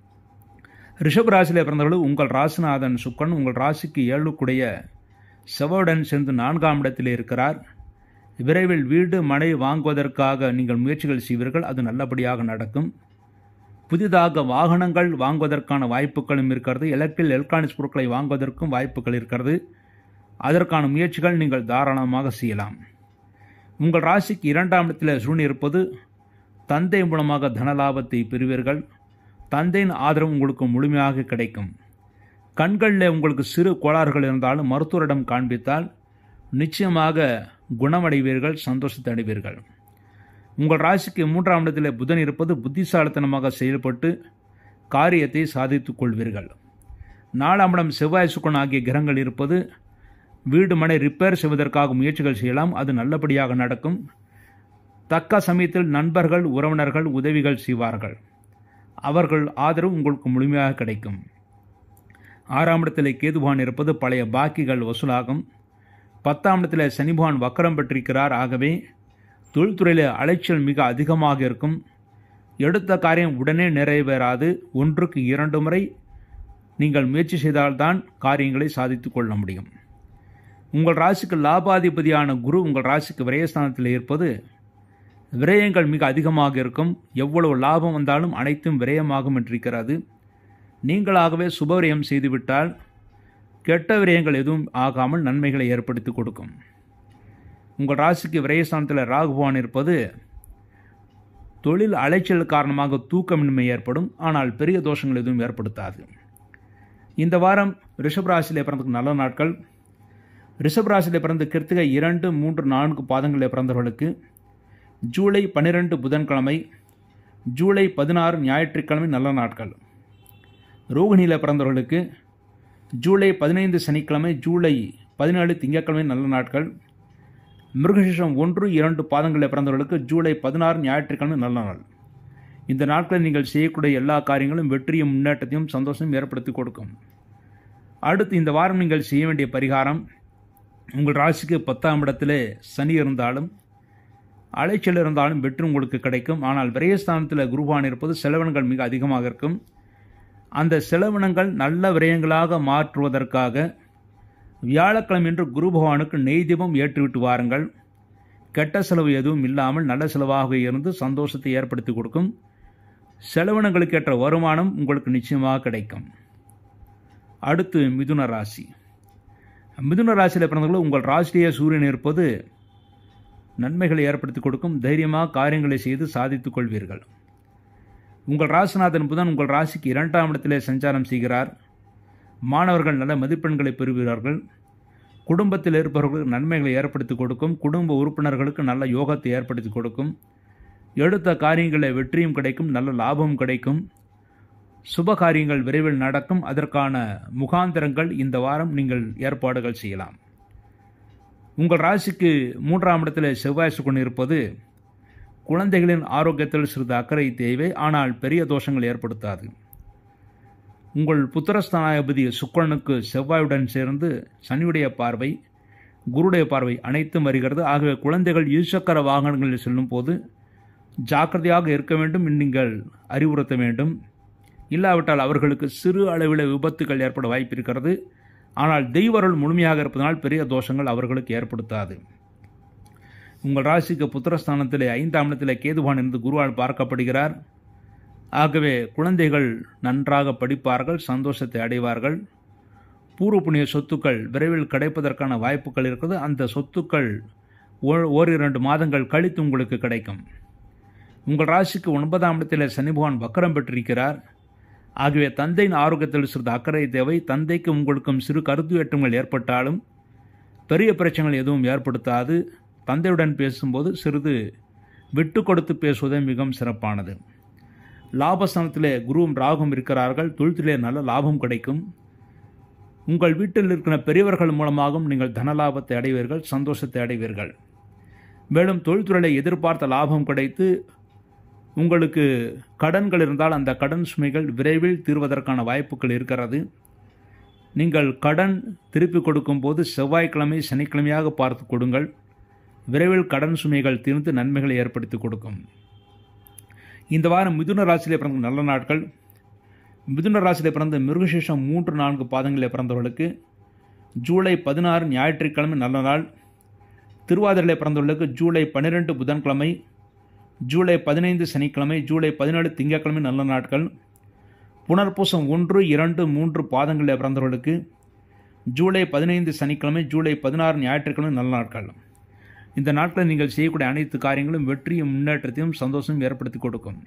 ரிஷபராசியிலே பிறந்தவர்கள் உங்கள் ராசிநாதன் சுக்கன் உங்கள் ராசிக்கு ஏழுக்குடைய செவ்வாயுடன் சேர்ந்து நான்காம் இடத்தில் இருக்கிறார் விரைவில் வீடு மனை வாங்குவதற்காக நீங்கள் முயற்சிகள் செய்வீர்கள் அது நல்லபடியாக நடக்கும் புதிதாக வாகனங்கள் வாங்குவதற்கான வாய்ப்புகளும் இருக்கிறது எலக்ட்ரில் எலக்ட்ரானிக்ஸ் பொருட்களை வாங்குவதற்கும் வாய்ப்புகள் இருக்கிறது அதற்கான முயற்சிகள் நீங்கள் தாராளமாக செய்யலாம் உங்கள் ராசிக்கு இரண்டாம் இடத்தில் சூழ்நிலை இருப்பது தந்தை மூலமாக தனலாபத்தை பெறுவீர்கள் தந்தையின் ஆதரவு உங்களுக்கு முழுமையாக கிடைக்கும் கண்களில் உங்களுக்கு சிறு கோளாறுகள் இருந்தாலும் மருத்துவரிடம் காண்பித்தால் நிச்சயமாக குணமடைவீர்கள் சந்தோஷத்தை அடைவீர்கள் உங்கள் ராசிக்கு மூன்றாம் இடத்தில் புதன் இருப்பது புத்திசாலித்தனமாக செயல்பட்டு காரியத்தை சாதித்துக் கொள்வீர்கள் நாலாம் இடம் செவ்வாய் சுக்கன் ஆகிய கிரகங்கள் இருப்பது வீடு மனை ரிப்பேர் செய்வதற்காக முயற்சிகள் செய்யலாம் அது நல்லபடியாக நடக்கும் தக்க சமயத்தில் நண்பர்கள் உறவினர்கள் உதவிகள் செய்வார்கள் அவர்கள் ஆதரவு உங்களுக்கு முழுமையாக கிடைக்கும் ஆறாம் இடத்தில் கேதுபான் இருப்பது பழைய பாக்கிகள் வசூலாகும் பத்தாம் இடத்தில் சனிபகவான் வக்கரம் பெற்றிருக்கிறார் ஆகவே தொழில்துறையில் அலைச்சல் மிக அதிகமாக இருக்கும் எடுத்த காரியம் உடனே நிறைவேறாது ஒன்றுக்கு இரண்டு முறை நீங்கள் முயற்சி செய்தால்தான் காரியங்களை சாதித்து கொள்ள முடியும் உங்கள் ராசிக்கு லாபாதிபதியான குரு உங்கள் ராசிக்கு விரயஸ்தானத்தில் இருப்பது விரயங்கள் மிக அதிகமாக இருக்கும் எவ்வளவு லாபம் வந்தாலும் அனைத்தும் விரயமாகும் என்றிருக்கிறது நீங்களாகவே சுபவிரயம் செய்துவிட்டால் கெட்ட விரயங்கள் எதுவும் ஆகாமல் நன்மைகளை ஏற்படுத்தி கொடுக்கும் உங்கள் ராசிக்கு விரயஸ்தானத்தில் ராகுபவான் இருப்பது தொழில் அலைச்சல் காரணமாக தூக்கமின்மை ஏற்படும் ஆனால் பெரிய தோஷங்கள் எதுவும் ஏற்படுத்தாது இந்த வாரம் ரிஷபராசியிலே பிறந்ததுக்கு நல்ல நாட்கள் ரிஷபராசியிலே பிறந்த கிருத்திகை இரண்டு மூன்று நான்கு பாதங்களில் பிறந்தவர்களுக்கு ஜூலை பன்னிரெண்டு புதன்கிழமை ஜூலை பதினாறு ஞாயிற்றுக்கிழமை நல்ல நாட்கள் ரோகிணியில் பிறந்தவர்களுக்கு ஜூலை பதினைந்து சனிக்கிழமை ஜூலை பதினேழு திங்கட்கிழமை நல்ல நாட்கள் மிருகசிஷம் ஒன்று இரண்டு பாதங்களில் பிறந்தவர்களுக்கு ஜூலை பதினாறு ஞாயிற்றுக்கிழமை நல்ல நாள் இந்த நாட்களில் நீங்கள் செய்யக்கூடிய எல்லா காரியங்களும் வெற்றியும் முன்னேற்றத்தையும் சந்தோஷம் ஏற்படுத்தி கொடுக்கும் அடுத்து இந்த வாரம் நீங்கள் செய்ய வேண்டிய பரிகாரம் உங்கள் ராசிக்கு பத்தாம் இடத்திலே சனி இருந்தாலும் அலைச்சல் இருந்தாலும் வெற்றி உங்களுக்கு கிடைக்கும் ஆனால் விரயஸ்தானத்தில் குருவான் இருப்பது செலவினங்கள் மிக அதிகமாக இருக்கும் அந்த செலவினங்கள் நல்ல விரயங்களாக மாற்றுவதற்காக வியாழக்கிழமை என்று குரு பகவானுக்கு நெய் தீபம் ஏற்றிவிட்டு வாருங்கள் கெட்ட செலவு எதுவும் இல்லாமல் நல்ல செலவாக இருந்து சந்தோஷத்தை ஏற்படுத்தி கொடுக்கும் செலவினங்களுக்கு ஏற்ற வருமானம் உங்களுக்கு நிச்சயமாக கிடைக்கும் அடுத்து மிதுன ராசி மிதுன ராசியில் பிறந்தவர்கள் உங்கள் ராசிலேயே சூரியன் இருப்பது நன்மைகளை ஏற்படுத்தி கொடுக்கும் தைரியமாக காரியங்களை செய்து சாதித்துக் கொள்வீர்கள் உங்கள் ராசிநாதன் புதன் உங்கள் ராசிக்கு இரண்டாம் இடத்திலே சஞ்சாரம் செய்கிறார் மாணவர்கள் நல்ல மதிப்பெண்களை பெறுகிறார்கள் குடும்பத்தில் இருப்பவர்களுக்கு நன்மைகளை ஏற்படுத்தி கொடுக்கும் குடும்ப உறுப்பினர்களுக்கு நல்ல யோகத்தை ஏற்படுத்தி கொடுக்கும் எடுத்த காரியங்களில் வெற்றியும் கிடைக்கும் நல்ல லாபமும் கிடைக்கும் சுப காரியங்கள் விரைவில் நடக்கும் அதற்கான முகாந்திரங்கள் இந்த வாரம் நீங்கள் ஏற்பாடுகள் செய்யலாம் உங்கள் ராசிக்கு மூன்றாம் இடத்தில் செவ்வாய் சுக்கன் இருப்பது குழந்தைகளின் ஆரோக்கியத்தில் சிறிது அக்கறை தேவை ஆனால் பெரிய தோஷங்கள் ஏற்படுத்தாது உங்கள் புத்திரஸ்தானாதிபதி சுக்கரனுக்கு செவ்வாயுடன் சேர்ந்து சனியுடைய பார்வை குருடைய பார்வை அனைத்தும் வருகிறது ஆகவே குழந்தைகள் இருசக்கர வாகனங்களில் செல்லும் போது ஜாக்கிரதையாக இருக்க வேண்டும் நீங்கள் அறிவுறுத்த வேண்டும் இல்லாவிட்டால் அவர்களுக்கு சிறு அளவில் விபத்துகள் ஏற்பட வாய்ப்பு இருக்கிறது ஆனால் தெய்வருள் முழுமையாக இருப்பதனால் பெரிய தோஷங்கள் அவர்களுக்கு ஏற்படுத்தாது உங்கள் ராசிக்கு புத்திரஸ்தானத்திலே ஐந்தாம் இடத்திலே கேதுவான் இருந்து குருவால் பார்க்கப்படுகிறார் ஆகவே குழந்தைகள் நன்றாக படிப்பார்கள் சந்தோஷத்தை அடைவார்கள் பூர்வ புண்ணிய சொத்துக்கள் விரைவில் கிடைப்பதற்கான வாய்ப்புகள் இருக்கிறது அந்த சொத்துக்கள் ஓரிரண்டு மாதங்கள் கழித்து உங்களுக்கு கிடைக்கும் உங்கள் ராசிக்கு ஒன்பதாம் இடத்தில் சனி பகவான் வக்கரம் பெற்றிருக்கிறார் ஆகவே தந்தையின் ஆரோக்கியத்தில் சிறிது அக்கறை தேவை தந்தைக்கு உங்களுக்கும் சிறு கருத்து வேற்றுமைகள் ஏற்பட்டாலும் பெரிய பிரச்சனைகள் எதுவும் ஏற்படுத்தாது தந்தையுடன் பேசும்போது சிறிது விட்டு கொடுத்து பேசுவதே மிகவும் சிறப்பானது லாபஸ்தானத்திலே குருவும் ராகும் இருக்கிறார்கள் தொழிலே நல்ல லாபம் கிடைக்கும் உங்கள் வீட்டில் இருக்கிற பெரியவர்கள் மூலமாகவும் நீங்கள் தனலாபத்தை அடைவீர்கள் சந்தோஷத்தை அடைவீர்கள் மேலும் தொழில்துறையை எதிர்பார்த்த லாபம் கிடைத்து உங்களுக்கு கடன்கள் இருந்தால் அந்த கடன் சுமைகள் விரைவில் தீர்வதற்கான வாய்ப்புகள் இருக்கிறது நீங்கள் கடன் திருப்பி கொடுக்கும்போது செவ்வாய்க்கிழமை சனிக்கிழமையாக பார்த்து கொடுங்கள் விரைவில் கடன் சுமைகள் தீர்ந்து நன்மைகளை ஏற்படுத்தி கொடுக்கும் இந்த வாரம் மிதுன ராசியிலே பிறந்த நல்ல நாட்கள் மிதுன ராசியிலே பிறந்த மிருகசேஷம் மூன்று நான்கு பாதங்களில் பிறந்தவர்களுக்கு ஜூலை பதினாறு ஞாயிற்றுக்கிழமை நல்ல நாள் திருவாதிரையில் பிறந்தவர்களுக்கு ஜூலை பன்னிரெண்டு புதன்கிழமை ஜூலை பதினைந்து சனிக்கிழமை ஜூலை பதினேழு திங்கட்கிழமை நல்ல நாட்கள் புனர்பூசம் ஒன்று இரண்டு மூன்று பாதங்களில் பிறந்தவர்களுக்கு ஜூலை பதினைந்து சனிக்கிழமை ஜூலை பதினாறு ஞாயிற்றுக்கிழமை நல்ல நாட்கள் இந்த நாட்களில் நீங்கள் செய்யக்கூடிய அனைத்து காரியங்களும் வெற்றியும் முன்னேற்றத்தையும் சந்தோஷம் ஏற்படுத்தி கொடுக்கும்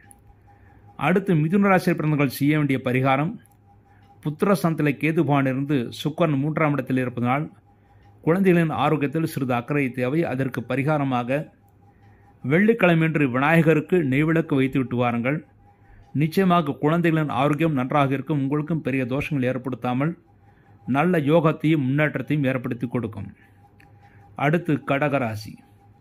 அடுத்து மிதுன ராசியில் பிறந்தவர்கள் செய்ய வேண்டிய பரிகாரம் புத்திர சந்தில கேதுபானிருந்து சுக்கரன் மூன்றாம் இடத்தில் இருப்பதனால் குழந்தைகளின் ஆரோக்கியத்தில் சிறிது அக்கறை தேவை அதற்கு பரிகாரமாக வெள்ளிக்கிழமையன்று விநாயகருக்கு நெய்விளக்கு வைத்து விட்டு வாருங்கள் நிச்சயமாக குழந்தைகளின் ஆரோக்கியம் நன்றாக இருக்கும் உங்களுக்கும் பெரிய தோஷங்கள் ஏற்படுத்தாமல் நல்ல யோகத்தையும் முன்னேற்றத்தையும் ஏற்படுத்தி கொடுக்கும் அடுத்து கடகராசி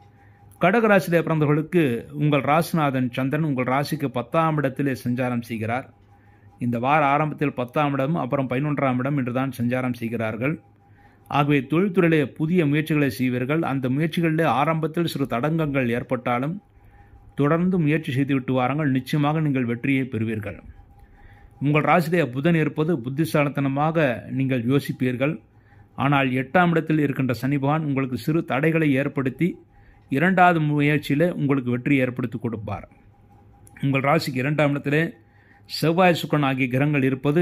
கடகராசியில் பிறந்தவர்களுக்கு உங்கள் ராசிநாதன் சந்திரன் உங்கள் ராசிக்கு பத்தாம் இடத்திலே சஞ்சாரம் செய்கிறார் இந்த வார ஆரம்பத்தில் பத்தாம் இடம் அப்புறம் பதினொன்றாம் இடம் என்று தான் சஞ்சாரம் செய்கிறார்கள் ஆகவே தொழில்துறையிலே புதிய முயற்சிகளை செய்வீர்கள் அந்த முயற்சிகளிலே ஆரம்பத்தில் சிறு தடங்கங்கள் ஏற்பட்டாலும் தொடர்ந்து முயற்சி செய்துவிட்டு வாருங்கள் நிச்சயமாக நீங்கள் வெற்றியை பெறுவீர்கள் உங்கள் ராசியிலே புதன் இருப்பது புத்திசாலித்தனமாக நீங்கள் யோசிப்பீர்கள் ஆனால் எட்டாம் இடத்தில் இருக்கின்ற சனி பகவான் உங்களுக்கு சிறு தடைகளை ஏற்படுத்தி இரண்டாவது முயற்சியில் உங்களுக்கு வெற்றி ஏற்படுத்தி கொடுப்பார் உங்கள் ராசிக்கு இரண்டாம் இடத்திலே செவ்வாய் சுக்கன் ஆகிய கிரகங்கள் இருப்பது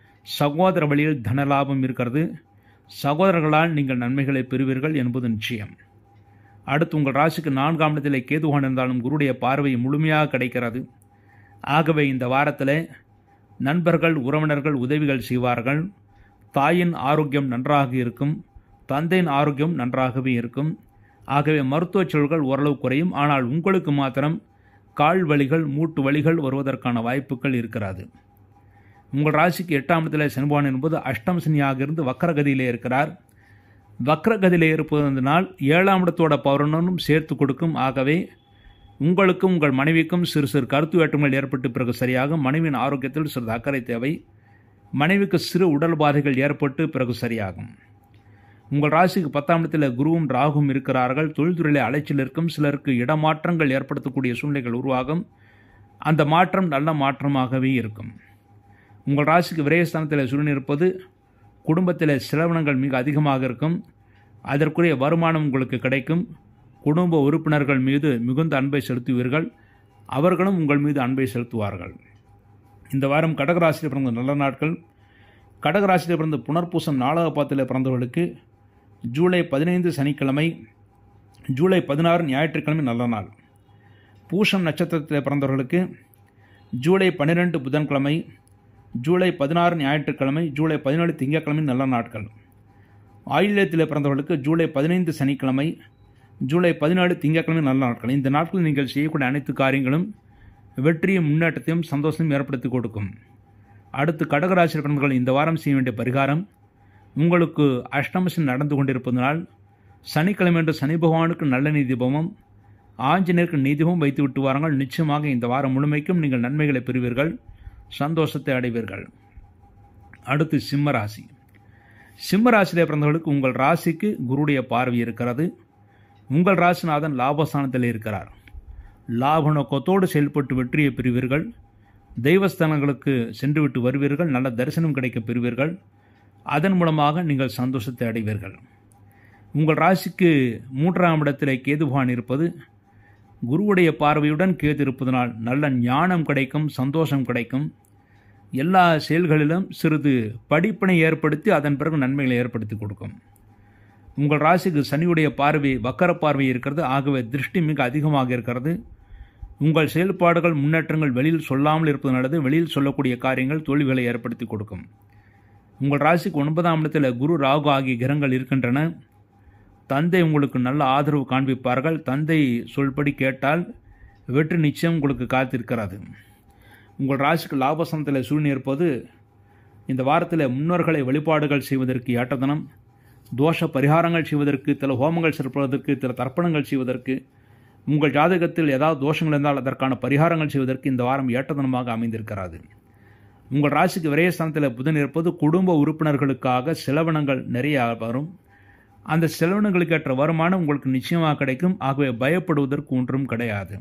சகோதர வழியில் தனலாபம் இருக்கிறது சகோதரர்களால் நீங்கள் நன்மைகளை பெறுவீர்கள் என்பது நிச்சயம் அடுத்து உங்கள் ராசிக்கு நான்காம் இடத்திலே கேதுவான் இருந்தாலும் குருடைய பார்வை முழுமையாக கிடைக்கிறது ஆகவே இந்த வாரத்தில் நண்பர்கள் உறவினர்கள் உதவிகள் செய்வார்கள் தாயின் ஆரோக்கியம் நன்றாக இருக்கும் தந்தையின் ஆரோக்கியம் நன்றாகவே இருக்கும் ஆகவே மருத்துவச் செலவுகள் ஓரளவு குறையும் ஆனால் உங்களுக்கு மாத்திரம் கால் வலிகள் மூட்டு வலிகள் வருவதற்கான வாய்ப்புகள் இருக்கிறது உங்கள் ராசிக்கு எட்டாம் இடத்துல சனிபான் என்பது அஷ்டம் சனியாக இருந்து வக்கரகதியிலே இருக்கிறார் வக்கரகதியிலே இருப்பதனால் ஏழாம் இடத்தோட பௌர்ணனும் சேர்த்து கொடுக்கும் ஆகவே உங்களுக்கும் உங்கள் மனைவிக்கும் சிறு சிறு கருத்து வேற்றுமைகள் ஏற்பட்டு பிறகு சரியாகும் மனைவியின் ஆரோக்கியத்தில் சிறிது அக்கறை தேவை மனைவிக்கு சிறு உடல் பாதைகள் ஏற்பட்டு பிறகு சரியாகும் உங்கள் ராசிக்கு பத்தாம் இடத்தில் குருவும் ராகும் இருக்கிறார்கள் தொழில்துறையில் அலைச்சல் இருக்கும் சிலருக்கு இடமாற்றங்கள் ஏற்படுத்தக்கூடிய சூழ்நிலைகள் உருவாகும் அந்த மாற்றம் நல்ல மாற்றமாகவே இருக்கும் உங்கள் ராசிக்கு விரயஸ்தானத்தில் சுருன் இருப்பது குடும்பத்தில் செலவினங்கள் மிக அதிகமாக இருக்கும் அதற்குரிய வருமானம் உங்களுக்கு கிடைக்கும் குடும்ப உறுப்பினர்கள் மீது மிகுந்த அன்பை செலுத்துவீர்கள் அவர்களும் உங்கள் மீது அன்பை செலுத்துவார்கள் இந்த வாரம் கடகராசியில் பிறந்த நல்ல நாட்கள் கடகராசியில் பிறந்த புனர்பூசம் நாடக பாத்தியில் பிறந்தவர்களுக்கு ஜூலை பதினைந்து சனிக்கிழமை ஜூலை பதினாறு ஞாயிற்றுக்கிழமை நல்ல நாள் பூஷம் நட்சத்திரத்தில் பிறந்தவர்களுக்கு ஜூலை பன்னிரெண்டு புதன்கிழமை ஜூலை பதினாறு ஞாயிற்றுக்கிழமை ஜூலை பதினேழு திங்கட்கிழமை நல்ல நாட்கள் ஆயுள்யத்தில் பிறந்தவர்களுக்கு ஜூலை பதினைந்து சனிக்கிழமை ஜூலை பதினேழு திங்கட்கிழமை நல்ல நாட்கள் இந்த நாட்களில் நீங்கள் செய்யக்கூடிய அனைத்து காரியங்களும் வெற்றியும் முன்னேற்றத்தையும் சந்தோஷத்தையும் ஏற்படுத்தி கொடுக்கும் அடுத்து கடகராசியில் பிறந்தவர்கள் இந்த வாரம் செய்ய வேண்டிய பரிகாரம் உங்களுக்கு அஷ்டமசன் நடந்து கொண்டிருப்பதனால் சனிக்கிழமை சனி பகவானுக்கு நல்ல நீதிபமும் ஆஞ்சநேயருக்கு நீதிபம் வைத்து விட்டு வாருங்கள் நிச்சயமாக இந்த வாரம் முழுமைக்கும் நீங்கள் நன்மைகளை பெறுவீர்கள் சந்தோஷத்தை அடைவீர்கள் அடுத்து சிம்ம ராசி சிம்ம ராசியிலே பிறந்தவர்களுக்கு உங்கள் ராசிக்கு குருடைய பார்வை இருக்கிறது உங்கள் ராசிநாதன் லாபஸ்தானத்தில் இருக்கிறார் லாப நோக்கத்தோடு செயல்பட்டு வெற்றியை பெறுவீர்கள் தெய்வஸ்தானங்களுக்கு சென்றுவிட்டு வருவீர்கள் நல்ல தரிசனம் கிடைக்க பெறுவீர்கள் அதன் மூலமாக நீங்கள் சந்தோஷத்தை அடைவீர்கள் உங்கள் ராசிக்கு மூன்றாம் இடத்திலே கேதுபான் இருப்பது குருவுடைய பார்வையுடன் கேது இருப்பதனால் நல்ல ஞானம் கிடைக்கும் சந்தோஷம் கிடைக்கும் எல்லா செயல்களிலும் சிறிது படிப்பினை ஏற்படுத்தி அதன் பிறகு நன்மைகளை ஏற்படுத்தி கொடுக்கும் உங்கள் ராசிக்கு சனியுடைய பார்வை வக்கர பார்வை இருக்கிறது ஆகவே திருஷ்டி மிக அதிகமாக இருக்கிறது உங்கள் செயல்பாடுகள் முன்னேற்றங்கள் வெளியில் சொல்லாமல் இருப்பது நல்லது வெளியில் சொல்லக்கூடிய காரியங்கள் தோல்விகளை ஏற்படுத்தி கொடுக்கும் உங்கள் ராசிக்கு ஒன்பதாம் இடத்தில் குரு ராகு ஆகிய கிரகங்கள் இருக்கின்றன தந்தை உங்களுக்கு நல்ல ஆதரவு காண்பிப்பார்கள் தந்தை சொல்படி கேட்டால் வெற்றி நிச்சயம் உங்களுக்கு காத்திருக்கிறது உங்கள் ராசிக்கு லாபசனத்தில் சூழ்நிலை இருப்பது இந்த வாரத்தில் முன்னோர்களை வழிபாடுகள் செய்வதற்கு ஏற்றதனம் தோஷ பரிகாரங்கள் செய்வதற்கு சில ஹோமங்கள் சிறப்பதற்கு சில தர்ப்பணங்கள் செய்வதற்கு உங்கள் ஜாதகத்தில் ஏதாவது தோஷங்கள் இருந்தால் அதற்கான பரிகாரங்கள் செய்வதற்கு இந்த வாரம் ஏற்றதனமாக அமைந்திருக்கிறது உங்கள் ராசிக்கு விரயஸ்தானத்தில் புதன் இருப்பது குடும்ப உறுப்பினர்களுக்காக செலவினங்கள் நிறைய வரும் அந்த செலவினங்களுக்கு ஏற்ற வருமானம் உங்களுக்கு நிச்சயமாக கிடைக்கும் ஆகவே பயப்படுவதற்கு ஒன்றும் கிடையாது